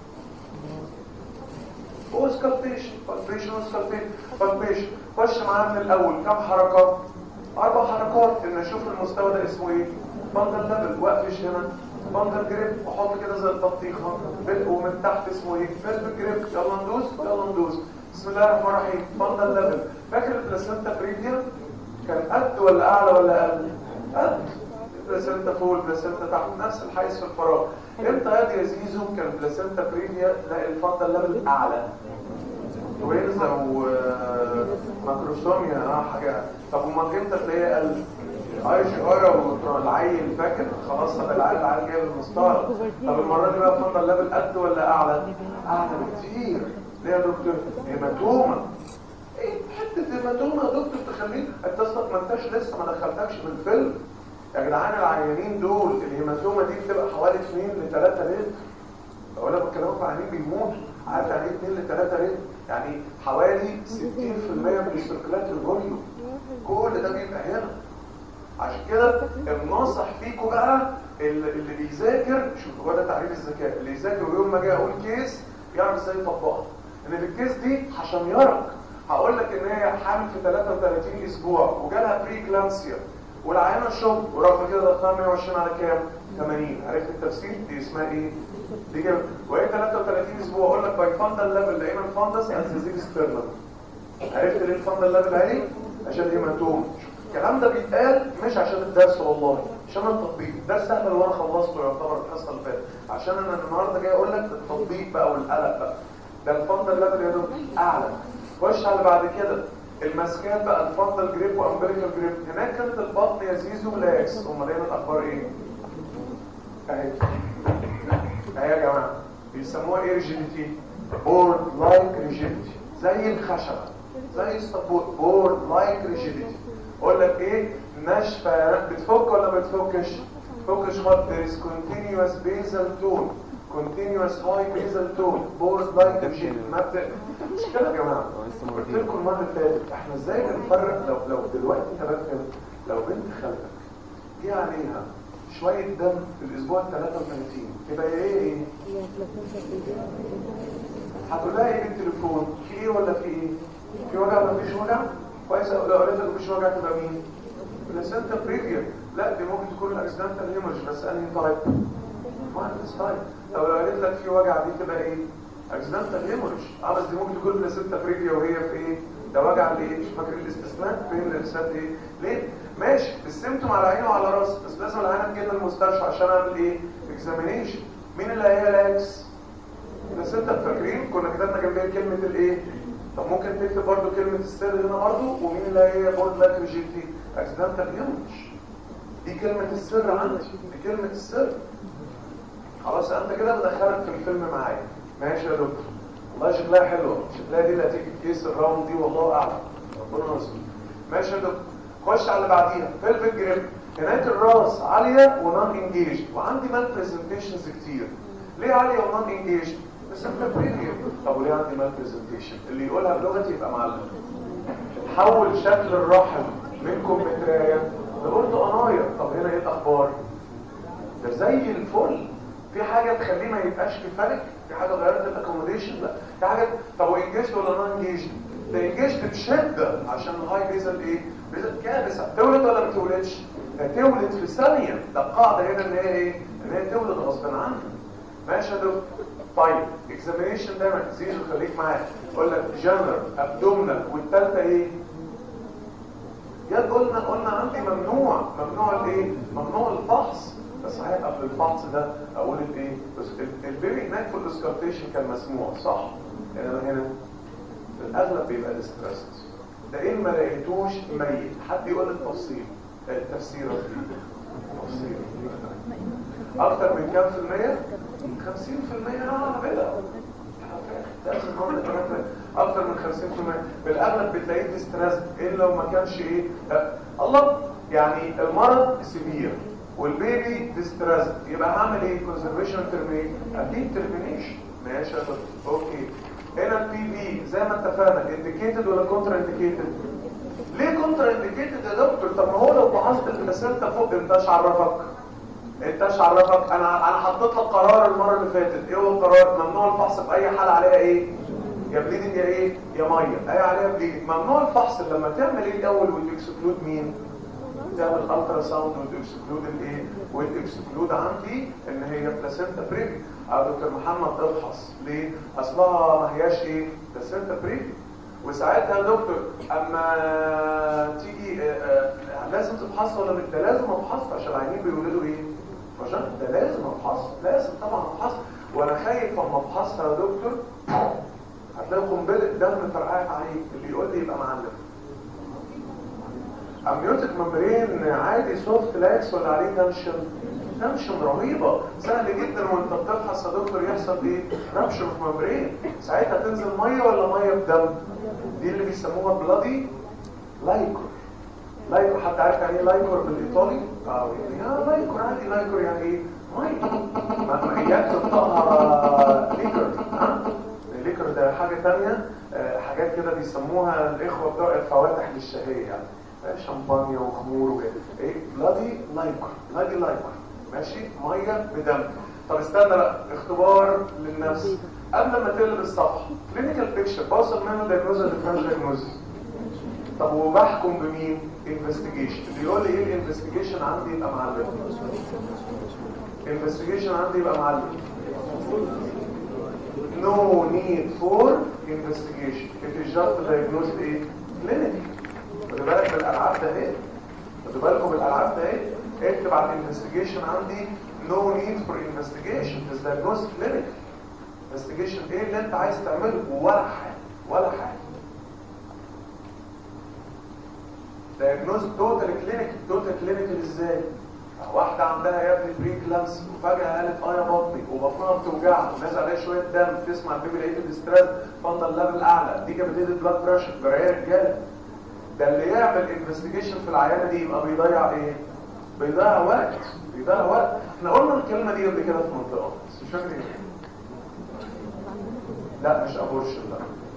[SPEAKER 2] هو سكالبيشن بالبيشن وسكالبيشن بالبيشن خش معاه من الاول كم حركه اربع حركات ان اشوف المستوى ده اسمه ايه بندل ليفل واقفش هنا بندل جريب واحط كده زي البطيخه ومن تحت اسمه ايه فيلم جريب يلا ندوس يلا ندوس بسم الله الرحمن الرحيم بندل ليفل فاكر البلاسنتا بريفيا كان قد ولا اعلى ولا اقل قد بلاسنتا فوق البلاسنتا تحت نفس الحيز في الفراغ امتى يا يا زيزو كان بلاسنتا بريفيا تلاقي الفضل ليفل اعلى ويلز او ماكروسوميا اه حاجه طب وما امتى تلاقيها قل اي شجره والعيل فاكر خلاص طب العيل العيل جايب المسطره طب المره دي بقى الفضل ليفل قد ولا اعلى اعلى بكتير ليه يا دكتور هيماتوما ايه حته هيماتوما يا دكتور تخليك انت اصلا ما انتش لسه ما دخلتكش في الفيلم يا جدعان العيانين دول الهيماتوما دي بتبقى حوالي 2 ل 3 لتر لو انا بكلمك في عيانين بيموتوا عارف يعني ايه 2 ل 3 لتر يعني حوالي 60% من السيركلات الفوليوم كل ده بيبقى هنا عشان كده الناصح فيكم بقى اللي اللي بيذاكر شوفوا ده تعريف الذكاء اللي يذاكر ويوم ما اجي اقول كيس يعرف ازاي يطبقها ان في الكيس دي هشميرك هقول لك ان هي حامل في 33 اسبوع وجالها بري كلامسيا والعيانه شوب ورغم كده ضغطها 120 على كام 80 عرفت التفسير دي اسمها ايه دي كده وهي 33 اسبوع اقول لك باي فاندل ليفل لقينا الفاندس انسيزيك ستيرنال عرفت ليه الفاندل ليفل اهي عشان هيماتوم الكلام ده بيتقال مش عشان الدرس والله عشان التطبيق الدرس سهل اللي انا خلصته يعتبر الحصه اللي فاتت عشان انا النهارده جاي اقول لك التطبيق بقى والقلق بقى ده الفاندل ليفل يا دوب اعلى خش على بعد كده الماسكات بقى الفاندل جريب وامبريكال جريب هناك كانت البطن يا زيزو لاكس امال هنا الاخبار ايه اهي اهي يا جماعه بيسموها ايه ريجيديتي بورد لايك ريجيديتي زي الخشبه زي السبورت بورد لايك ريجيديتي اقول لك ايه ناشفه بتفك ولا ما بتفكش فوكش خط there is continuous basal tone continuous high basal tone board like rigid ما بت... مش كده يا جماعه قلت لكم المره اللي فاتت احنا ازاي بنفرق لو لو دلوقتي انت بتفهم لو بنت خالتك جه عليها شويه دم في الاسبوع ال 33 تبقى ايه ايه هتقول لها ايه بالتليفون في ايه ولا في ايه في وجع ولا مفيش وجع كويس لو قالت لك مفيش وجع تبقى مين بلاسنتا بريفيا لا دي ممكن تكون الاكسيدنتال هيمورج بس انهي تايب ماينس تايب لو قالت لك في وجع دي تبقى ايه اكسيدنتال هيمورج اه بس دي ممكن تكون بلاسنتا بريفيا وهي في ايه ده وجع ليه مش فاكر الاستثناء فين الاستثناء ايه ليه ماشي السيمتوم على عيني وعلى راسي بس لازم العينه تجي لنا المستشفى عشان اعمل ايه اكزامينيشن مين اللي هي لاكس بس انت فاكرين كنا كتبنا جنبها كلمه الايه طب ممكن تكتب برضو كلمه السر هنا برضو ومين اللي هي بورد لاك ريجيتي اكسيدنتال هيمورج دي كلمه السر عندي دي كلمه السر خلاص انت كده بدخلك في الفيلم معايا ماشي يا دكتور والله شكلها حلوه شكلها دي اللي هتيجي في كيس الراوند دي والله اعلم ربنا يستر ماشي يا دكتور خش على اللي بعديها بيلفيك جريب هناك الراس عاليه ونون انجيج وعندي مال برزنتيشنز كتير ليه عاليه ونون انجيج بس انت بريميوم طب وليه عندي مال برزنتيشن اللي يقولها بلغتي يبقى معلم حول شكل الرحم من كمثريه لقلت قنايا طب هنا ايه الاخبار ده زي الفل في حاجه تخليه ما يبقاش كفالك في حاجه غيرت الاكوموديشن لا في حاجه طب وانجيجد ولا نون انجيجد ده انجيجد بشده عشان الهاي بيزل ايه بيزل كابسه تولد ولا ما تولدش ده تولد في ثانيه ده القاعده هنا ان هي ايه ان هي تولد غصب عنها ماشي يا دكتور طيب اكزامينيشن دايما زيزو خليك معايا اقول لك جنرال ابدومنال والثالثه ايه جت قلنا قلنا عندي ممنوع ممنوع الايه ممنوع الفحص بس صحيح قبل الفحص ده اقول الايه بس البيبي هناك في الاسكارتيشن كان مسموع صح انما هنا في الاغلب بيبقى ديستريس ده ان ما لقيتوش ميت حد يقول التفصيل التفسير تفسير اكتر من كام في المية 50% اه بلا لازم نقول اكتر من 50% بالاغلب بتلاقيه ديستريس الا لو ما كانش ايه لا. الله يعني المرض سيفير والبيبي ديستريس يبقى هعمل ايه كونسرفيشن ترمينيت اكيد ترمينيشن ماشي يا دكتور اوكي هنا البي في زي ما اتفقنا انديكيتد ولا كونترا انديكيتد ليه كونترا انديكيتد يا دكتور طب ما هو لو فحصت البلاسينتا فوق انت ايش عرفك انت ايش عرفك انا انا حطيت لك قرار المره اللي فاتت ايه هو القرار ممنوع الفحص في اي حاله عليها ايه يا بليدنج يا ايه يا ميه ايه عليها بليدنج ممنوع الفحص لما تعمل ايه الاول وتكسكلود مين تعمل الترا ساوند وتكسكلود الايه والاكسكلود عندي ان هي بلاسينتا بريفي اه دكتور محمد افحص ليه اصلها ما هياش ايه بلاسينتا بريفي وساعتها يا دكتور اما تيجي آه، آه، لازم تفحص ولا مش ده لازم افحص عشان العيانين بيولدوا ايه عشان ده لازم افحص لازم طبعا افحص وانا خايف اما افحصها يا دكتور هتلاقي قنبله دم فرقعت عليك اللي يقول لي يبقى معلم امنيوتيك ممبرين عادي سوفت لاكس ولا عليه تنشن تنشن رهيبه سهل جدا وانت بتفحص يا دكتور يحصل ايه ربشن في ممبرين ساعتها تنزل ميه ولا ميه بدم دي اللي بيسموها بلادي لايكور لايكور حد عارف يعني ايه لايكور بالايطالي اه يا لايكور عادي لايكور يعني ايه ميه ما ما هي تنطقها ليكر ها الليكر ده حاجه ثانيه حاجات كده بيسموها الاخوه بتوع الفواتح للشهيه يعني شمبانيا وخمور و ايه بلادي لايكور بلادي لايكور ماشي ميه بدم طب استنى بقى اختبار للنفس قبل ما تقلب الصفحه كلينيكال بيكتشر بوصل منه دايجنوز ولا ديفرنشال دايجنوز طب وبحكم بمين انفستيجيشن اللي يقول لي ايه الانفستيجيشن عندي يبقى معلم انفستيجيشن عندي يبقى معلم no need for investigation it is just diagnosed ايه clinic خدوا بالك من الالعاب ده ايه خدوا بالكم من الالعاب ده ايه اكتب على الانفستيجيشن عندي no need for investigation it is diagnosed clinic investigation ايه اللي انت عايز تعمله ولا حاجه ولا حاجه diagnosed total clinic total clinical ازاي واحدة عندها يا ابني بري كلامس وفجأة قالت اه يا بطني وبطنها بتوجعها ونازل عليها شوية دم تسمع البيبي لقيت الاسترس فضل ليفل اعلى دي كانت بتدي بلاد بريشر برعاية رجالة ده اللي يعمل انفستيجيشن في العيانة دي يبقى بيضيع ايه؟ بيضيع وقت بيضيع وقت احنا قلنا الكلمة دي قبل كده في منطقة بس مش فاكر ايه لا مش ابورشن لا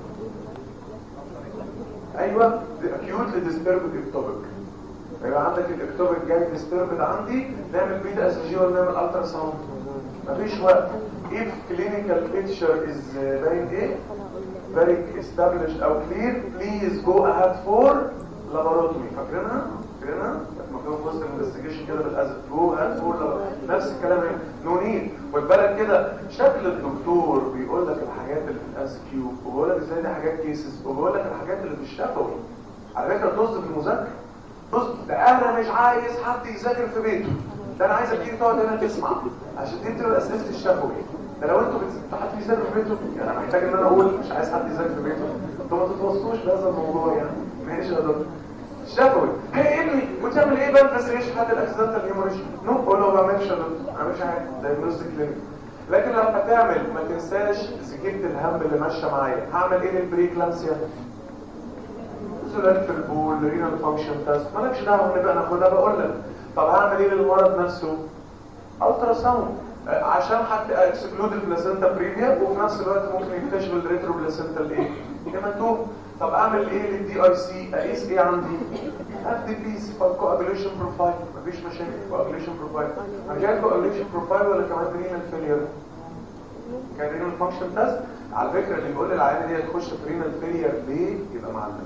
[SPEAKER 2] ايوه acutely disturbed ectopic يبقى عندك الاكتوبك جاي ديستربد عندي نعمل بيتا اس جي ولا نعمل الترا ساوند مفيش وقت if clinical picture is باين ايه very established او clear please go ahead for laboratory فاكرينها فاكرينها مكتوب في وسط الانفستيجيشن كده بالازرق جو ahead for laboratory نفس الكلام هنا نو نيد خد بالك كده شكل الدكتور بيقول لك الحاجات اللي في الاس كيو وبيقول لك ازاي دي حاجات كيسز وبيقول لك الحاجات اللي في الشفوي على فكره طز في المذاكره بص ده انا مش عايز حد يذاكر في بيته ده انا عايزك تيجي تقعد هنا تسمع عشان دي بتبقى اسئله الشفوي ده لو انتوا بت- حد يذاكر في بيته يعني انا محتاج ان انا اقول مش عايز حد يذاكر في بيته انتوا ما تتوصلوش بهذا الموضوع يعني ماشي يا دكتور شفوي هي ابني وتعمل ايه بقى بس ايش حد الاكسيدنتال هيموريج نو قول له ما بعملش يا دكتور ما بعملش حاجه دايجنوستيك كلينيك لكن لما تعمل ما تنساش سكينه الهم اللي ماشيه معايا هعمل ايه للبري كلامسيا سؤال في البول رينال فانكشن تيست مالكش دعوه نبقى ناخدها بقول لك طب هعمل ايه للمرض نفسه الترا ساوند آه، عشان حتى اكسكلود البلاسينتا بريفيا وفي نفس الوقت ممكن يكتشف الريترو بلاسينتا الايه هيماتوم طب اعمل ايه للدي اي سي اقيس ايه عندي اف دي بيز كوابيليشن بروفايل مفيش مشاكل كوابيليشن بروفايل انا جاي كوابيليشن بروفايل ولا كمان رينال فيلير كان رينال فانكشن تيست على فكره اللي بيقول للعيانه دي هتخش في رينال فيلير ليه يبقى معلم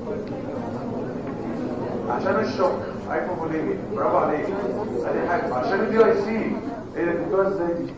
[SPEAKER 2] عشان الشوك هايبوفوليميا برافو عليك ادي حاجه عشان الدي اي سي ايه ده جبتوها ازاي دي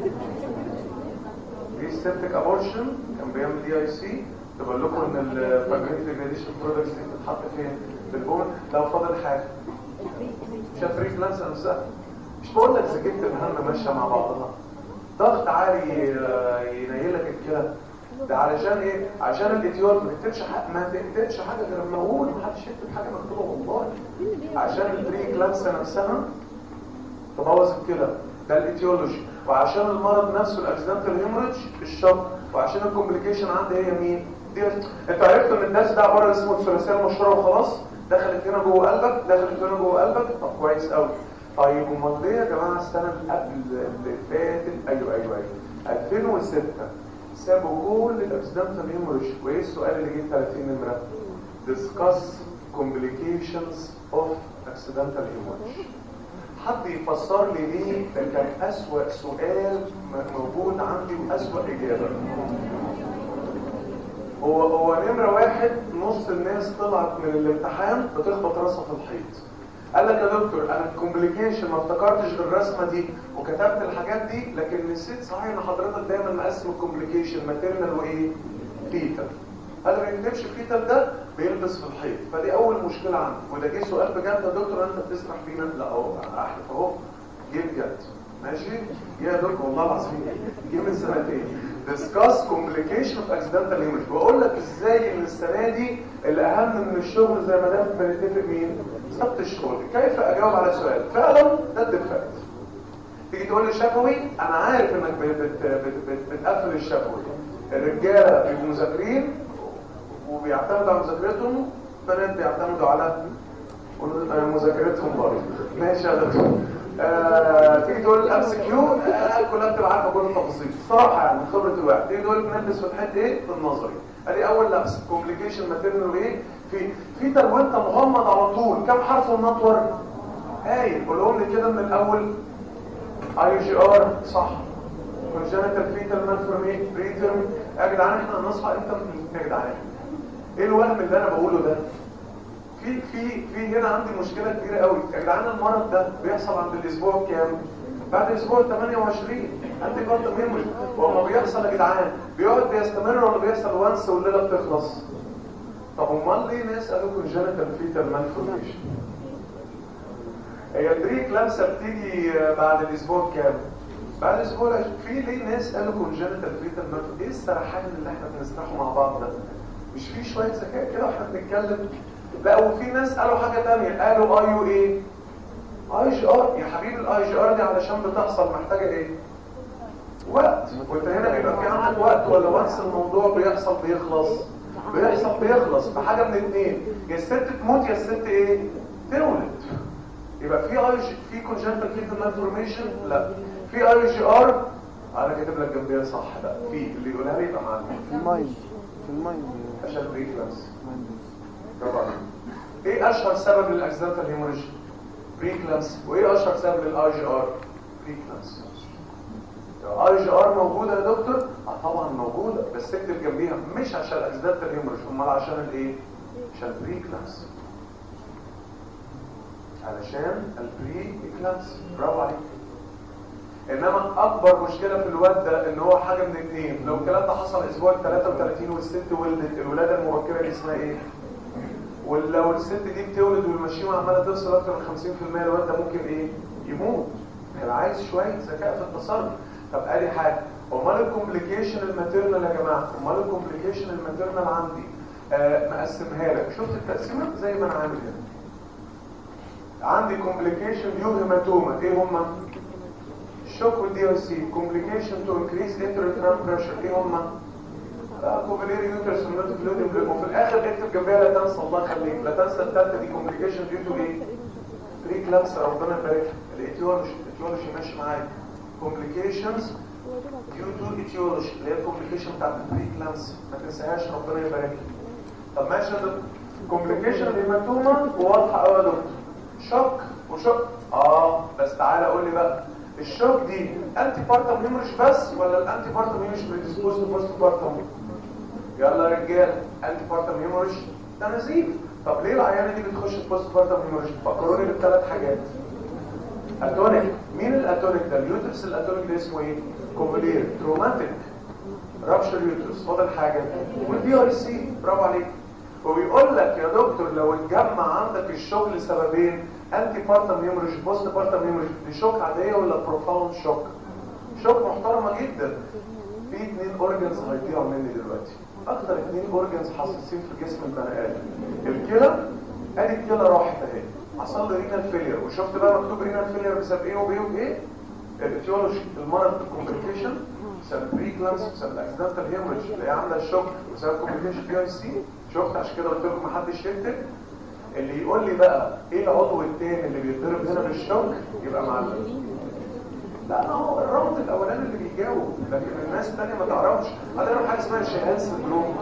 [SPEAKER 2] دي سيبتك ابورشن كان بيعمل دي اي سي تقول لكم ان الفاجريت ريجريشن برودكتس دي بتتحط فين في البون لو فاضل حاجه شاف ريك لانسا نفسها مش بقول لك سكينه الهم ماشيه مع بعضها ضغط عالي آه، ينيلك الكلى ده علشان ايه عشان الاتيول ما تكتبش حاجه ما تكتبش حاجه غير الموجود ما حدش يكتب حاجه مكتوبه والله عشان البري كلانسا نفسها تبوظ الكلى ده الايتيولوجي وعشان المرض نفسه الاكسيدنتال هيموريدج الشوك وعشان الكومبليكيشن عندي هي مين دي انتوا عرفتوا ان الدرس ده عباره اسمه الثلاثيه المشهوره وخلاص دخلت هنا جوه قلبك دخلت هنا جوه قلبك طب كويس قوي طيب امال ليه يا جماعه السنه اللي قبل اللي فاتت ايوه ايوه ايوه 2006 سابوا كل الاكسيدنتال هيموريج وايه السؤال اللي جه 30 نمره discuss complications of accidental hemorrhage حد يفسر لي ليه ده كان أسوأ سؤال م- موجود عندي وأسوأ إجابة هو هو نمرة واحد نص الناس طلعت من الامتحان بتخبط راسها في الحيط قال لك يا دكتور انا الكومبليكيشن ما افتكرتش الرسمه دي وكتبت الحاجات دي لكن نسيت صحيح ان حضرتك دايما مقسم الكومبليكيشن ماتيرنال وايه؟ فيتال هذا ما يكتبش فيتال ده بيلبس في الحيط فدي اول مشكله عندي وده جه سؤال بجد يا دكتور انت بتسرح فينا لا اهو احلف اهو جه بجد ماشي يا دكتور والله العظيم جه من سنتين discuss complication of accidental hemorrhage واقول لك ازاي ان السنه دي الاهم من الشغل زي ما ده بنتفق مين ضبط الشغل كيف اجاوب على سؤال فعلا ده الديفكت تيجي تقول لي شفوي انا عارف انك بت- بت- بت- بت- بتقفل الشفوي الرجاله بيبقوا مذاكرين وبيعتمدوا على مذاكرتهم البنات بيعتمدوا على مذاكرتهم برضه ماشي يا دكتور آه، تيجي تقول الامس كيو آه، كلها بتبقى عارفه كل التفاصيل الصراحه يعني من خبره الواحد تيجي تقول نلبس في الحته ايه في النظري ادي اول لبس كومبليكيشن ماتيرنال ايه في في ده وانت مغمض على طول كم حرف النطور هايل قولهم لي كده من الاول اي جي ار صح كونجنتال فيتال مالفورمي بريترم يا جدعان احنا هنصحى امتى يا جدعان ايه الوهم اللي انا بقوله ده في في في هنا عندي مشكله كبيره قوي يا جدعان المرض ده بيحصل عند الاسبوع كام بعد اسبوع 28 عندي برضه ميموري وما بيحصل يا جدعان بيقعد بيستمر ولا بيحصل وانس والليله بتخلص طب امال ليه ناس قالوا كونجنتال فيتال مالفورميشن هي البريك لمسه بتيجي بعد الاسبوع كام بعد اسبوع في ليه ناس قالوا كونجنتال فيتال مالفورميشن ايه السرحان اللي احنا بنسرحه مع بعض ده مش في شويه ذكاء كده واحنا بنتكلم لا وفي ناس قالوا حاجه ثانيه قالوا اي يو ايه اي جي ار يا حبيبي الاي جي ار دي علشان بتحصل محتاجه ايه وقت وانت هنا بيبقى في عندك وقت ولا وانس الموضوع بيحصل بيخلص بيحصل بيخلص بحاجه من اتنين يا الست تموت يا الست ايه تولد يبقى في اي جي في كونجنتال فيتال مالفورميشن لا في اي جي ار انا كاتب لك جنبيها صح لا في اللي يقولها لي يبقى معلم
[SPEAKER 3] في المايند في المايند
[SPEAKER 2] عشان بريكلاس
[SPEAKER 3] مايند.
[SPEAKER 2] برافو عليك. ايه اشهر سبب للاكسدنتال هيموريج بريكلامس وايه اشهر سبب للاي جي ار بريكلامس الاي جي ار موجوده يا دكتور اه طبعا موجوده بس اكتب جنبيها مش عشان الاكسدنتال هيموريج امال عشان الايه عشان البريكلامس علشان البري اكلامس برافو عليك انما اكبر مشكله في الواد ده ان هو حاجه من اتنين لو الكلام ده حصل اسبوع 33 والست ولدت الولاده المبكره دي اسمها ايه ولو الست دي بتولد والمشيمه عماله توصل اكتر من 50% الواد ده ممكن ايه يموت هيبقى عايز شويه ذكاء في التصرف طب ادي حاجه امال الكومبليكيشن الماتيرنال يا جماعه امال الكومبليكيشن الماتيرنال عندي آه مقسمها لك شفت التقسيمه زي ما انا عامل هنا عندي كومبليكيشن ديو هيماتوما ايه هما الشوك والدي او سي كومبليكيشن تو انكريز انترترام بريشر ايه هما كوفاليري يوترس ونوتيك لودنج وفي الاخر اكتب جنبها لا تنسى الله يخليك لا تنسى الثالثه دي كومبليكيشن ديو تو ايه بري كلامس ربنا يبارك الايتيولوجي الايتيولوجي ماشي معايا كومبليكيشنز ديو تو ايتيولوجي اللي هي الكومبليكيشن بتاعت البري كلامس ما تنساهاش ربنا يبارك لك طب ماشي يا دكتور كومبليكيشن الهيماتوما واضحه قوي يا دكتور شوك وشوك اه بس تعالى قول لي بقى الشوك دي انتي بارتم هيموريج بس ولا الانتي بارتم هيموريج بريديسبوز تو بوست بارتم يلا يا رجاله انتي بارتم هيموريج ده نزيف طب ليه العيانه دي بتخش في بوست بارتم هيموريج فكروني بالثلاث حاجات اتونيك مين الاتونيك ده اليوترس الاتونيك ده اسمه ايه كوفولير تروماتيك رابشر يوترس فاضل حاجه والبي ار سي برافو عليك وبيقول لك يا دكتور لو اتجمع عندك الشغل لسببين انتي بارتم هيموريج بوست بارتم هيموريج دي شوك عاديه ولا بروفاوند شوك شوك محترمه جدا في اثنين اورجنز هيضيعوا مني دلوقتي اكتر اثنين اورجنز حساسين في جسم البني ادم الكلى ادي الكلى راحت اهي حصل له رينال فيلير وشفت بقى مكتوب رينال فيلير بسبب ايه وبايه وبايه الاتيولوجي المرض الكومبليكيشن بسبب بريكلانس بسبب الاكسيدنتال هيموريج اللي هي عامله الشوك بسبب كومبليكيشن بي اي سي شفت عشان كده قلت لكم محدش يكتب اللي يقول لي بقى ايه العضو التاني اللي بيتضرب هنا بالشوك يبقى معلم لا هو الراوند الاولاني اللي بيجاوب لكن الناس الثانيه ما تعرفش هتعرف حاجه اسمها شهاد سندروم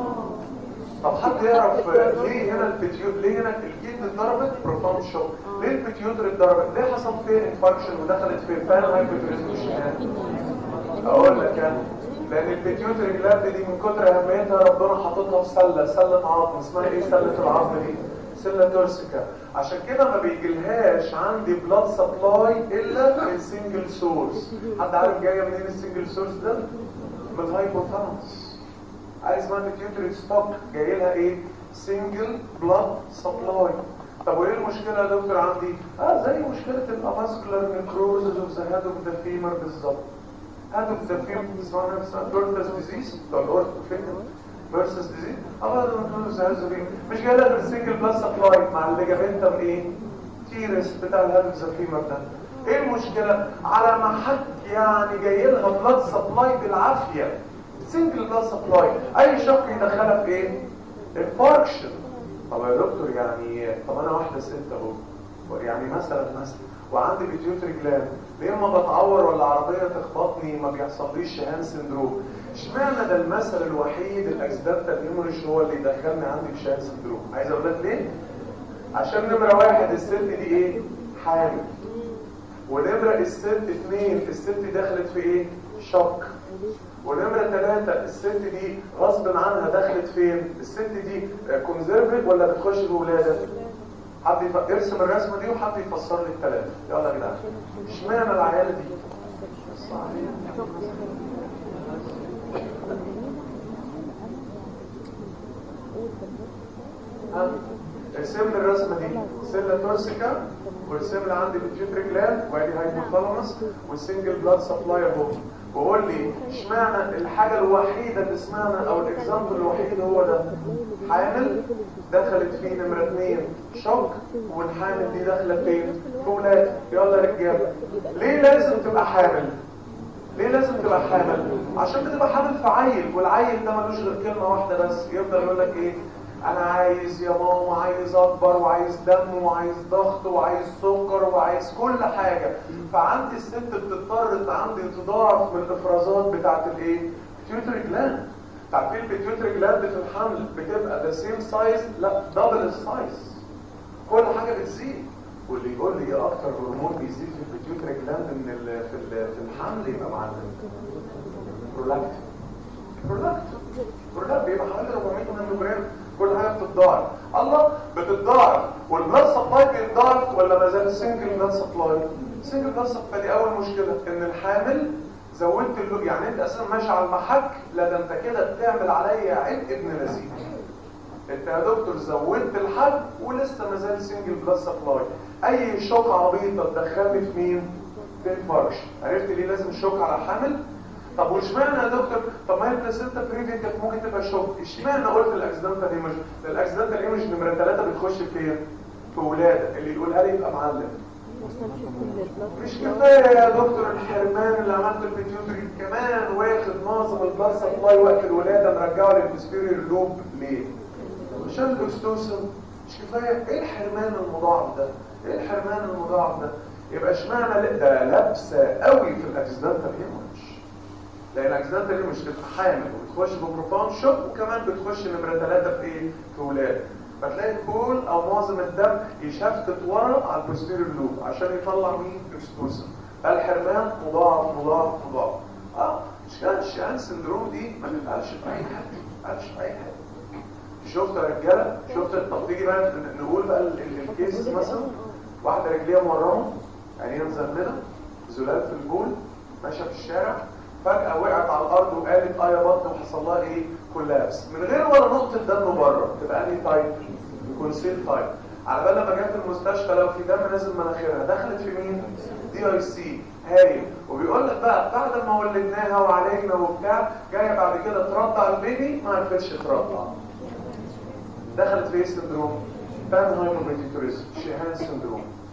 [SPEAKER 2] طب حد يعرف ليه هنا البتيوت ليه هنا الجلد اتضربت بروفاوند شوك ليه البتيوتر اتضربت ليه حصل فيه انفاركشن ودخلت في فان هايبوتريزم الشهاد اقول لك يعني لان البيتيوتري جلاند دي من كتر اهميتها ربنا حاططها في سله سله عظم اسمها ايه سله العظم دي سله تورسيكا عشان كده ما بيجيلهاش عندي بلاد سبلاي الا من سنجل سورس حد عارف جايه منين السنجل سورس ده من الهايبوثالاموس عايز اسمها بيتيوتري ستوك جاي لها ايه سنجل بلاد سبلاي طب وايه المشكله يا دكتور عندي اه زي مشكله الافاسكولار نيكروزز اوف ذا هيد اوف ذا فيمر بالظبط هذا التفكير اسمها نفسها بيرتس ديزيز بتاع الاورث فينجر بيرتس ديزيز اه ده مش جاي لها بالسنجل بلس سبلاي مع اللي جابتها من ايه تيرس بتاع الهيد زفيمر ده ايه المشكله على ما حد يعني جاي لها بلاد سبلاي بالعافيه سنجل بلاد سبلاي اي شق يدخلها في ايه انفاركشن طب يا دكتور يعني طب انا واحده ست اهو يعني مثلا مثلا وعندي بيتيوتري جلاند ليه ما بتعور ولا عربية تخبطني ما بيحصليش شهان سندروم اشمعنى ده المثل الوحيد الاكسيدنتال هيموريج هو اللي يدخلني عندي في شهان سندروم عايز اقول لك ليه عشان نمرة واحد الست دي ايه حامل ونمرة الست اثنين الست دي دخلت في ايه شك ونمرة ثلاثة الست دي غصب عنها دخلت فين الست دي كونزرفت ولا بتخش في ولادة حد يف... يرسم الرسمه دي وحد يفسر لي الثلاثه يلا يا جدعان اشمعنى العيال دي ها ارسم لي الرسمه دي سيلا تورسيكا وارسم لي عندي الجيتري جلاند وادي هايبوثالاموس والسنجل بلاد سبلاي اهو وقول لي اشمعنى الحاجه الوحيده اللي اسمها او الاكزامبل الوحيد هو ده حامل دخلت فيه نمرة اتنين شوك والحامل دي داخله فين في ولاد يلا رجاله ليه لازم تبقى حامل ليه لازم تبقى حامل عشان بتبقى حامل في عيل والعيل ده ملوش غير كلمه واحده بس يفضل يقول لك ايه انا عايز يا ماما عايز اكبر وعايز دم وعايز ضغط وعايز سكر وعايز كل حاجه فعندي الست بتضطر عندي تضاعف من الافرازات بتاعت الايه بيتيوتري جلاند تعرفين البيتيوتري جلاند في الحمل بتبقى ذا سيم سايز لا دبل السايز كل حاجه بتزيد واللي يقول لي ايه اكتر هرمون بيزيد في البيتيوتري جلاند من ال في ال في الحمل يبقى معلم برولاكتين برولاكتين برولاكتين بيبقى حوالي 400 نانو جرام كل حاجه بتتضاعف الله بتتضاعف والبلاد سبلاي بيتضاعف ولا ما زال سنجل بلاد سبلاي سنجل بلاد سبلاي دي اول مشكله ان الحامل زودت اللو يعني انت اساسا ماشي على المحك لا ده انت كده بتعمل عليا عبء ابن لذيذ انت يا دكتور زودت الحد ولسه ما زال سنجل بلاد سبلاي اي شوك عبيطه تدخلني في مين في الفرش عرفت ليه لازم شوك على الحمل طب واشمعنى يا دكتور طب ما هي البلاسينتا بريفي كانت ممكن تبقى شوك اشمعنى قلت الاكسيدنتال ايمج الاكسيدنتال ايمج نمره 3 بتخش فين في ولاده اللي يقولها لي يبقى معلم مش كفايه يا دكتور الحرمان اللي عملته البيتيوتري كمان واخد معظم البلاد سبلاي وقت الولاده مرجعه للبسبيرير لوب ليه عشان الاكستوسن مش كفايه ايه الحرمان المضاعف ده ايه الحرمان المضاعف ده يبقى اشمعنى ده لابسه قوي في الاكسيدنتال هيموريج لان الاكسيدنتال هيموريج تبقى حامل وبتخش ببروفاوند شوك وكمان بتخش نمره ثلاثه في ايه في ولاده فتلاقي كل او معظم الدم يشفتت ورا على البوستيريور لوب عشان يطلع مين اكستوسن الحرمان مضاعف مضاعف مضاعف اه مش كان الشيان سندروم دي ما تتقالش في اي حاجه ما تتقالش في اي حاجه شفت يا رجاله شفت طب تيجي بقى نقول بقى ال- ال- الكيس مثلا واحده رجليها مرمه عينيها مزمله زلال في البول ماشيه في الشارع فجاه وقعت على الارض وقالت اه يا بطن وحصل لها ايه كولابس من غير ولا نقطه دم بره تبقى انهي تايب كونسيل تايب على بال لما جت المستشفى لو في دم نازل مناخيرها دخلت في مين دي اي سي هايل وبيقول لك بقى بعد ما ولدناها وعالجنا وبتاع جايه بعد كده ترضع البيبي ما عرفتش ترضع دخلت في ايه سندروم بانهايمر ميتيتوريزم شيهان سندروم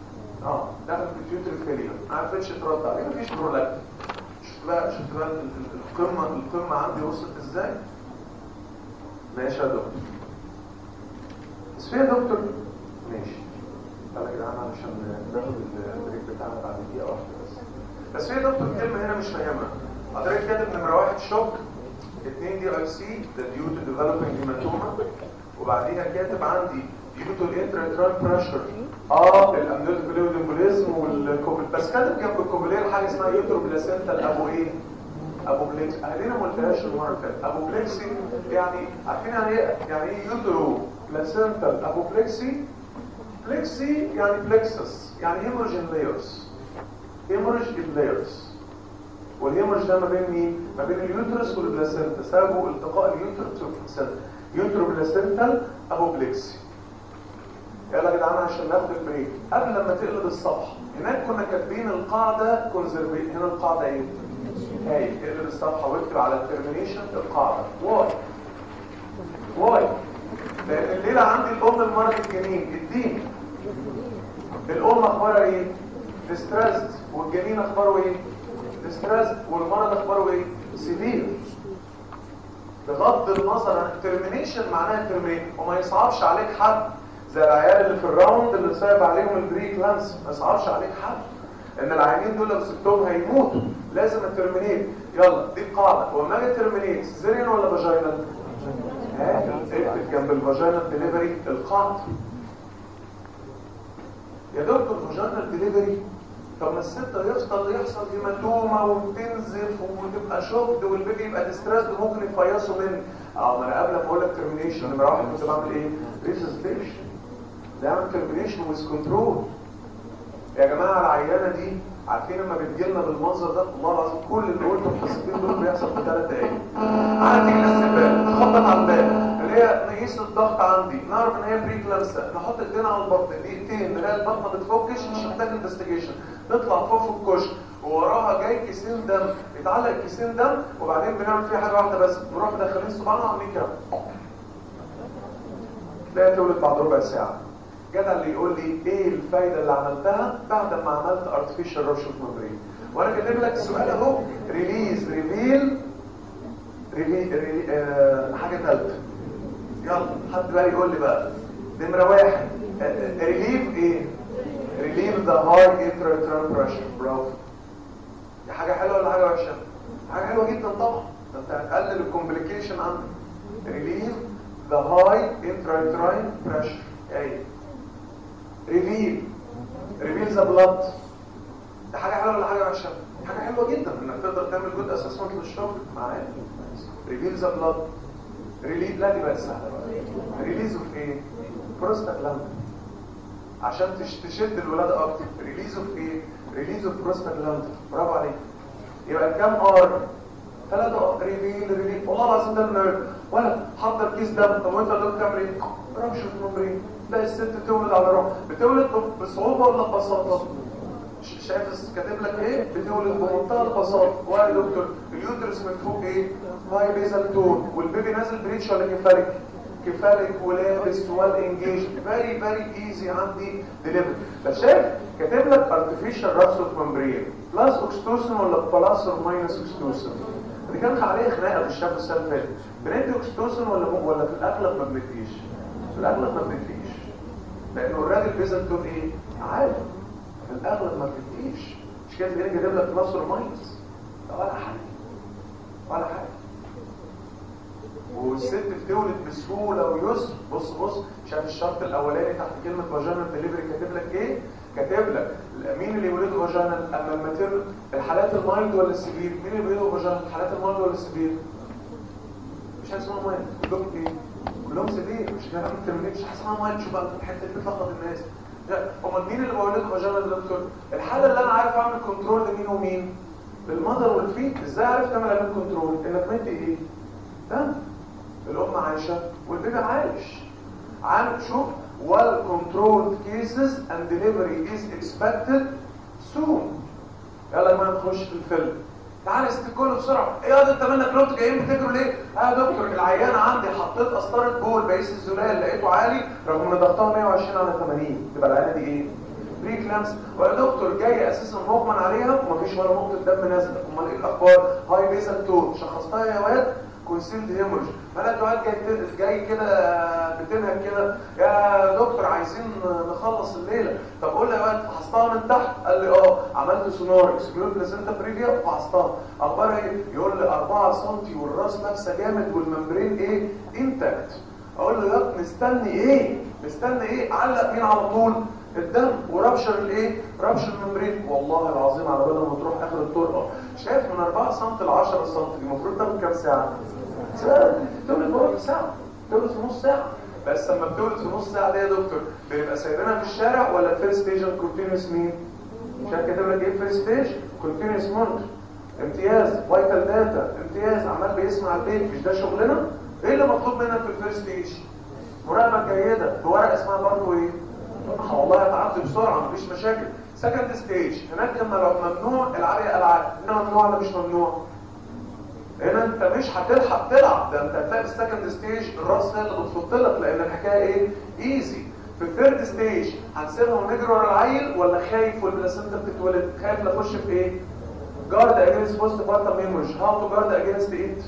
[SPEAKER 2] اه دخل في الفيوتر فيلير ما عرفتش ترد عليه مفيش برولاكتين شفت بقى شفت بقى ال- ال- القمه القمه عندي وصلت ازاي ماشي يا دكتور بس فين يا دكتور ماشي تعالى يا جدعان علشان ناخد البريك بتاعنا بعد دقيقه واحده بس بس في يا دكتور كلمه هنا مش فاهمها حضرتك كاتب نمره واحد شوك اثنين دي اي سي ده ديو تو ديفلوبينج هيماتوما وبعديها كاتب عندي ديو تو الانترا بريشر اه الامنيوتيك فلويد امبوليزم والكوبل بس كاتب جنب الكوبلين حاجه اسمها يوترو بلاسنتا الابو ايه ابو بليكس اهلنا ما قلتهاش المره اللي فاتت ابو بليكسي يعني عارفين يعني ايه يعني ايه يوترو بلاسنتا ابو بليكسي بليكسي يعني بليكسس يعني هيموجين لايرز هيموريج لايرز والهيموريج ده ما بين مين؟ ما بين اليوترس والبلاسنتا سببه التقاء اليوترس والبلاسنتا يوترو بلاسنتال ابو بليكسي يلا يا جدعان عشان ناخد البريك قبل ما تقلب الصفحه هناك كنا كاتبين القاعده كونزرفيت هنا القاعده ايه؟ هاي اقلب الصفحه واكتب على الترمينيشن القاعده واي واي لان الليله عندي الام المرض الجنين الدين الام اخبارها ايه؟ ديستريسد والجنين اخباره ايه؟ ديستريسد والمرض اخباره ايه؟ سيفير بغض النظر عن الترمينيشن معناها ترمين وما يصعبش عليك حد زي العيال اللي في الراوند اللي صايب عليهم البري كلانس ما يصعبش عليك حد ان العيانين دول لو سبتهم هيموتوا لازم الترمينيت يلا دي القاعده وما اجي ترمينيت سيزيريان ولا فاجينال؟ ها اكتب جنب الفاجينال ديليفري القاعده يا دكتور فاجينال ديليفري طب ما الست هيفضل يحصل هيماتوما وتنزف وتبقى شوكد والبيبي يبقى ديستريس وممكن يفيصوا مني اه ما انا قبل ما اقول لك ترمينيشن نمره واحد كنت بعمل ايه؟ ريسستيشن بعمل ترمينيشن ويز كنترول يا جماعه العيانه دي عارفين لما بتجيلنا بالمنظر ده والله العظيم كل اللي قلته في الحصتين دول بيحصل في ثلاث دقايق عندي الاستقبال تخبط على الباب اللي هي نقيس الضغط عندي نعرف ان هي بري كلانسا نحط ايدينا على البطن دقيقتين نلاقي البطن ما بتفكش مش محتاج انفستيجيشن نطلع فوق في الكشك ووراها جاي كيسين دم يتعلق كيسين دم وبعدين بنعمل فيها حاجه واحده بس نروح مدخلين صباعنا وعاملين كده تلاقيها تولد بعد ربع ساعه جدع اللي يقول لي ايه الفايده اللي عملتها بعد ما عملت ارتفيشال روش اوف ميموري وانا كاتب لك السؤال اهو ريليز ريفيل ريلي ريلي آه حاجه ثالثه يلا حد بقى يقول لي بقى نمره واحد ريليف ايه ريليف ذا هاي انترا بريشر برافو دي حاجه حلوه ولا حاجه وحشه حاجه حلوه جدا طبعا ده انت هتقلل الكومبليكيشن عندك ريليف ذا هاي انترا بريشر ايه ريفيل ريفيل ذا بلاد ده حاجه حلوه ولا حاجه وحشه حاجه حلوه جدا انك تقدر تعمل جود اسسمنت للشغل معايا ريفيل ذا بلاد ريليز لا دي بقى سهله بقى ريليز اوف ايه بروستاجلاند عشان تش- تشد الولاده اكتر ريليز اوف ايه ريليز اوف بروستاجلاند برافو عليك يبقى كام ار ثلاثة ريفيل ريليز والله العظيم ده النيرف ولا حضر كيس دم طب وانت قدام كام ريل رمشة ممرين تلاقي الست تولد على روح بتولد بصعوبة ولا ببساطة ش- شايف الس- كاتب لك ايه بتولد بمنتهى البساطة وقال يا دكتور اليوترس من فوق ايه هاي بيزل تون والبيبي نازل بريتش ولا كفالك كفالك ولابس والانجيج فيري فيري ايزي عندي ديليفري بس شايف كاتب لك ارتفيشال رابسوت ممبرين بلس اوكستوسن ولا بلس اور ماينس اوكستوسن دي كانت عليها خناقه في الشاب السنه اللي فاتت بندي اوكستوسن ولا ولا في الاغلب ما بنديش في الاغلب ما بنديش لانه الراجل بيزل تون ايه عالي في الاغلب ما بنديش مش كده تلاقيه جايب لك بلس اور ماينس ولا حاجه ولا حاجه والست بتولد بسهوله ويسر بص بص شايف الشرط الاولاني تحت كلمه فاجينال ديليفري كاتب لك ايه كاتب لك مين اللي يولدوا فاجينال اما الماتيرن الحالات المايلد ولا السبير مين اللي بيولدوا فاجينال الحالات المايلد ولا السبير مش حاجه اسمها مايلد كلهم ايه كلهم سبير مش كده ما مش حاجه اسمها مايلد شوف بقى الحته اللي فقط الناس لا امال مين اللي بيولدوا فاجينال دكتور الحاله اللي انا عارف اعمل كنترول لمين ومين للمذر والفيت ازاي عرفت تعمل عليهم كنترول انك مدي ايه دم الام عايشه والبيبي عايش عامل شوف well controlled cases and delivery is expected soon يلا ما نخش في الفيلم تعال استكله بسرعه ايه يا انت منك لوت جايين بتجروا ليه اه يا دكتور العيان عندي حطيت قسطره بول بقيس الزلال لقيته عالي رغم ان ضغطها 120 على 80 تبقى العيانه دي ايه بري كلامس ويا دكتور جاي اساسا مغمى عليها ومفيش ولا نقطه دم نازله امال ايه الاخبار هاي بيزل تون شخصتها يا واد كونسيلد هيمورج مالك واد جاي جاي كده بتنهج كده يا دكتور عايزين نخلص الليله طب قول لي يا واد فحصتها من تحت قال لي اه عملت سونار اكسبلور بلاسنتا بريفيا فحصتها اخبارها ايه يقول لي 4 سم والراس لابسه جامد والممبرين ايه انتكت اقول له يا مستني ايه مستني ايه علق مين على طول الدم وربشر الايه ربشر الممبرين والله العظيم على بال ما تروح اخر الطرقه شايف من 4 سم ل 10 سم المفروض تاخد كام ساعه ساعه تولد بقى ساعه تولد في نص ساعه بس لما بتولد في نص ساعه دي يا دكتور بنبقى سايبينها في الشارع ولا فيرست ستيج كونتينوس مين مش كاتب لك ايه فيرست ستيج كونتينوس مونتر امتياز فايتال داتا امتياز عمال بيسمع البيت مش ده شغلنا ايه اللي مطلوب منك في الفيرست ستيج مراقبه جيده بورقه اسمها برضه ايه والله هتعدي بسرعه مفيش مشاكل سكند ستيج هناك لما لو ممنوع العالية العاب هنا ممنوع ولا مش ممنوع هنا انت مش هتلحق تلعب ده انت هتلاقي في السكند ستيج الراس هي اللي بتفض لك لان الحكايه ايه ايزي في الثيرد ستيج هنسيبها ونجري ورا العيل ولا خايف والبلاسنتا بتتولد خايف لا اخش في ايه جارد اجينست بوست بارتم ميموريج هاو تو جارد اجينست ايت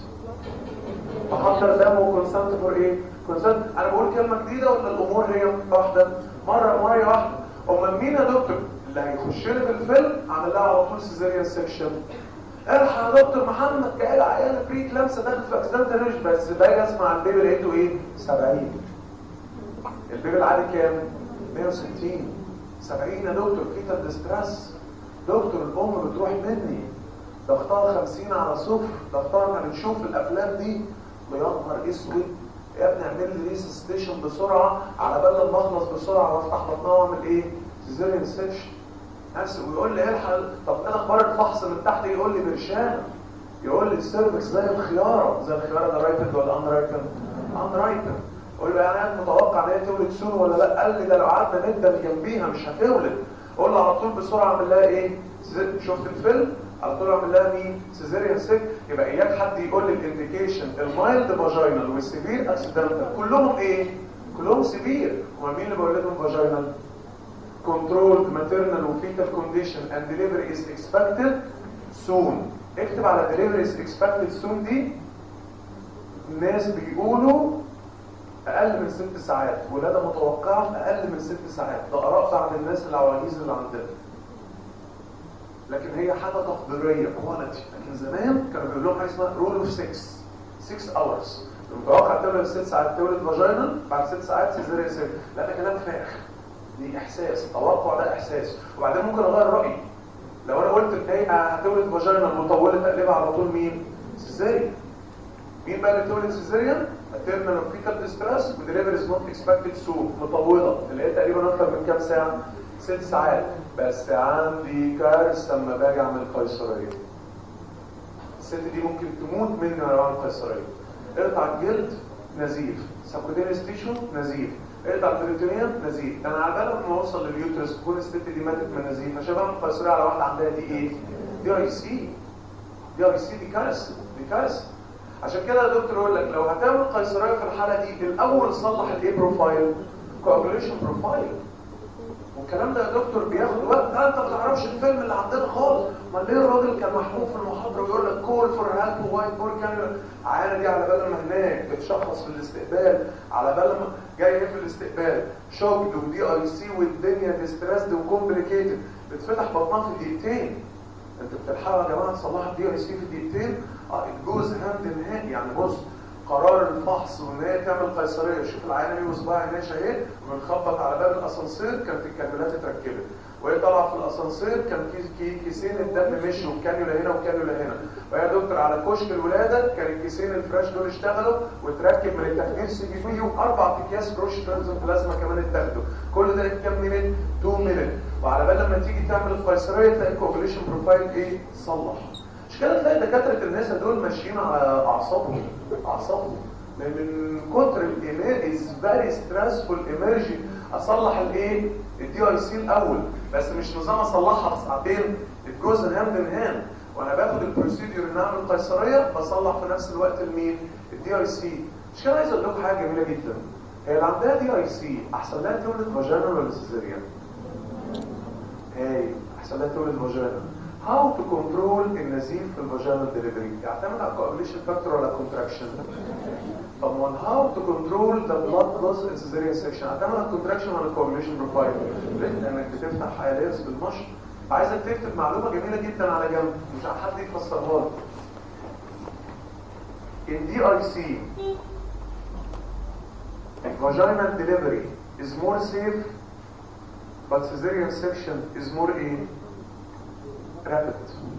[SPEAKER 2] تحضر دم وكونسنت فور ايه كونسنت انا بقول كلمه جديده ولا الامور هي واحده مره مره واحده امال مين يا دكتور اللي هيخش لي في الفيلم عامل لها على طول سيزاريان سيكشن الحق يا دكتور محمد جاي عيال بري كلامسه داخل في اكسيدنت ريش بس باجي اسمع البيبي لقيته ايه 70 البيبي العادي كام 160 70 يا دكتور فيتال ديستريس دكتور الام بتروح مني ضغطها 50 على صفر ضغطها احنا بنشوف الافلام دي يا نهار اسود يا ابني اعمل لي ريس ستيشن بسرعه على بال ما اخلص بسرعه وافتح بطنها واعمل ايه سيزيريان سيكشن نفسه ويقول لي الحق طب ايه اخبار الفحص من تحت يقول لي برشام يقول لي السيرفكس زي الخياره زي الخياره ده رايتد ولا ان رايتد ان رايتد اقول له يعني انا متوقع ان هي تولد سون ولا لا قال لي ده لو قعدنا ندم جنبيها مش هتولد اقول له على طول بسرعه اعمل لها ايه شفت الفيلم على طول اعمل لها مين سيزيريان سيك يبقى اياك حد يقول لي الانديكيشن المايلد فاجينال والسيفير اكسيدنتال كلهم ايه كلهم سيفير هو مين اللي بقول لهم فاجينال controlled maternal وفيتال condition and delivery is expected soon اكتب على delivery is expected soon دي الناس بيقولوا اقل من ست ساعات ولاده متوقعه اقل من ست ساعات ده اراء بعض الناس العواجيز اللي عندنا لكن هي حاجه تقديريه كواليتي لكن زمان كانوا بيقولوا لهم حاجه اسمها رول اوف 6 6 اورز المتوقع تولد ست ساعات تولد فاجينال بعد ست ساعات سيزيريان سيك لا ده كلام فارغ دي احساس توقع ده احساس وبعدين ممكن اغير رايي لو انا قلت ان هي هتولد فاجينال مطوله تقلبها على طول مين سيزيريان مين بقى اللي تولد سيزيريان maternal fetal distress وديليفري از نوت اكسبكتد سون مطوله اللي هي تقريبا اكتر من كام ساعه ست ساعات بس عندي كارثه لما باجي اعمل قيصريه الست دي ممكن تموت مني وانا بعمل قيصريه اقطع الجلد نزيف سبكوتينيس تيشو نزيف اقطع البريتونيوم نزيف انا على بال ما اوصل لليوترس تكون الست دي ماتت من نزيف عشان بعمل قيصريه على واحده عندها دي ايه دي اي سي دي اي سي دي كارثه دي كارثه عشان كده يا دكتور يقول لك لو هتعمل قيصريه في الحاله دي الاول صلح الايه بروفايل كوابوليشن بروفايل والكلام ده يا دكتور بياخد وقت لا انت ما تعرفش الفيلم اللي عندنا خالص امال ليه الراجل كان محمود في المحاضره ويقول لك كول فور هيلب وايت بول كان عيانه دي على بال ما هناك بتشخص في الاستقبال على بال ما جاي في الاستقبال شوكد ودي اي سي والدنيا ديستريسد وكومبليكيتد بتفتح بطنها في دقيقتين انت بتلحقوا يا جماعه تصلحوا الدي اي سي في دقيقتين اه الجوز هاند نهائي يعني بص قرار الفحص وان هي تعمل قيصريه شوف العينه دي وصباعها عينيها اهي وبنخبط على باب الاسانسير كانت الكانيولات اتركبت وهي طالعه في الاسانسير كان في كي كيسين الدم مشوا وكانيولا هنا وكانيولا هنا وهي دكتور على كشك الولاده كان الكيسين الفراش دول اشتغلوا وتركب من التخدير سي بي بي واربع اكياس كروش ترانزم بلازما كمان اتاخدوا كل ده كام مينت 2 مينت وعلى بال لما تيجي تعمل القيصريه تلاقي الكوبليشن بروفايل ايه صلح مش كده تلاقي دكاتره الناس دول ماشيين على اعصابهم اعصابهم من كتر الايميل از فيري ستريسفول ايمرجي اصلح الايه الدي اي سي الاول بس مش نظام اصلحها في ساعتين الجزء هاند ان هاند وانا باخد البروسيدور ان اعمل قيصريه بصلح في نفس الوقت المين الدي اي سي مش كده عايز اقول لكم حاجه جميله جدا هي اللي عندها دي اي سي احسن لها تولد فاجينال ولا سيزيريان هاي احسن لها تقول الفاجينا هاو تو كنترول النزيف في الفاجينال ديليفري يعتمد على الكوابليشن فاكتور ولا كونتراكشن طب ما هاو تو كنترول ذا بلاد لوس ان سيزيريان سيكشن يعتمد على الكونتراكشن ولا الكوابليشن بروفايل لانك بتفتح حياليرس بالمشط عايزك تكتب معلومه جميله جدا على جنب مش على حد يفسرها لك in DIC vaginal delivery is more safe but cesarean section is more a rapid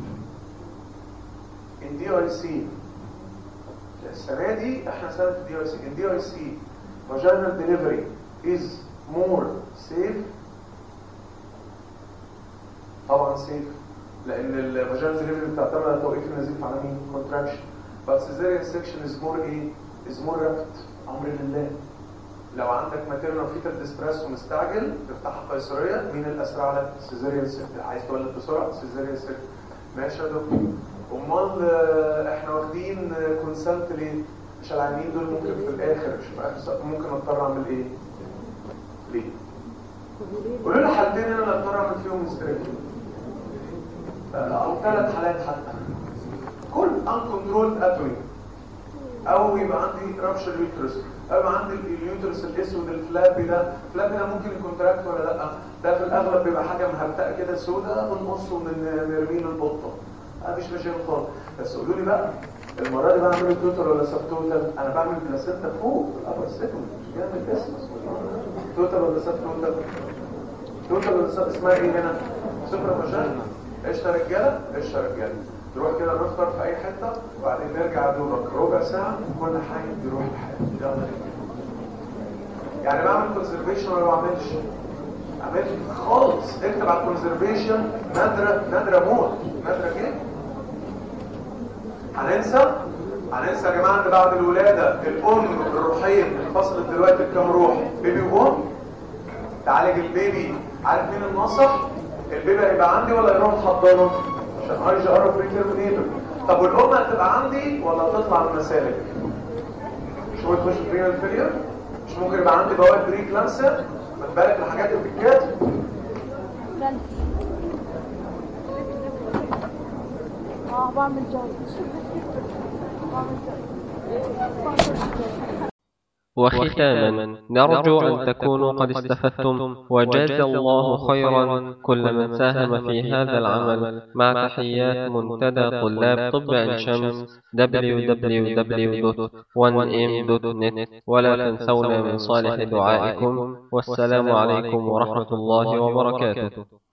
[SPEAKER 2] in DIC السنة دي احنا سنة دي اي سي in DIC vaginal delivery is more safe طبعا safe لان الفاجينال ديليفري بتعتمد على توقيت النزيف على مين؟ contraction but cesarean section is more ايه؟ is more rapid امر لله لو عندك ماتيرنال فيتال ديستريس ومستعجل تفتحها قيصريه مين الاسرع لك؟ سيزاريان سيكشن عايز تولد بسرعه سيزاريان سيكشن ماشي يا دكتور امال آه، احنا واخدين كونسلت ليه؟ مش العيانين دول ممكن في الاخر مش في اخر سنة، ممكن اضطر اعمل ايه؟ ليه؟ قولوا لي حالتين انا اللي اضطر اعمل فيهم هيستريكتومي او ثلاث حالات حتى كل uncontrolled اتومي او يبقى عندي رابشر يوترس او يبقى عندي اليوترس الاسود الفلابي ده الفلابي ده ممكن يكونتراكت ولا لا ده في الاغلب بيبقى حاجه مهبطه كده سوداء بنقصه من مرمين البطه مفيش مشاكل خالص بس قولوا لي بقى المره دي بعمل توتال ولا سب توتال انا بعمل بلاسينتا فوق في الابر سيجمنت مش جامد اسم توتال ولا سب توتال توتال ولا سب اسمها ايه هنا سوبر مشاكل قشطه رجاله قشطه رجاله تروح كده نفطر في اي حته وبعدين نرجع دوبك ربع ساعه كل حاجه يروح لحاله يلا رجاله يعني بعمل كونسرفيشن ولا ما بعملش عملت خالص اكتب على الكونسرفيشن نادره نادره موت نادره جدا هننسى هننسى يا جماعه ان بعد الولاده الام الروحيه انفصلت دلوقتي بكام روح بيبي وام تعالج البيبي عارف مين النصح البيبي هيبقى عندي ولا يروح حضانه عشان عايز اقرب ريتيرمينيتور طب والام هتبقى عندي ولا هتطلع من المسالك مش هو تخش في الفيلير مش ممكن يبقى عندي بواب بري كلانسر ما بالك الحاجات اللي بتتكاتب
[SPEAKER 4] اه بعمل جوز بعمل جوز
[SPEAKER 1] وختاما نرجو أن تكونوا قد استفدتم وجاز الله خيرا كل من ساهم في هذا العمل مع تحيات منتدى طلاب طب عين شمس www.1m.net ولا تنسونا من صالح دعائكم والسلام عليكم ورحمة الله وبركاته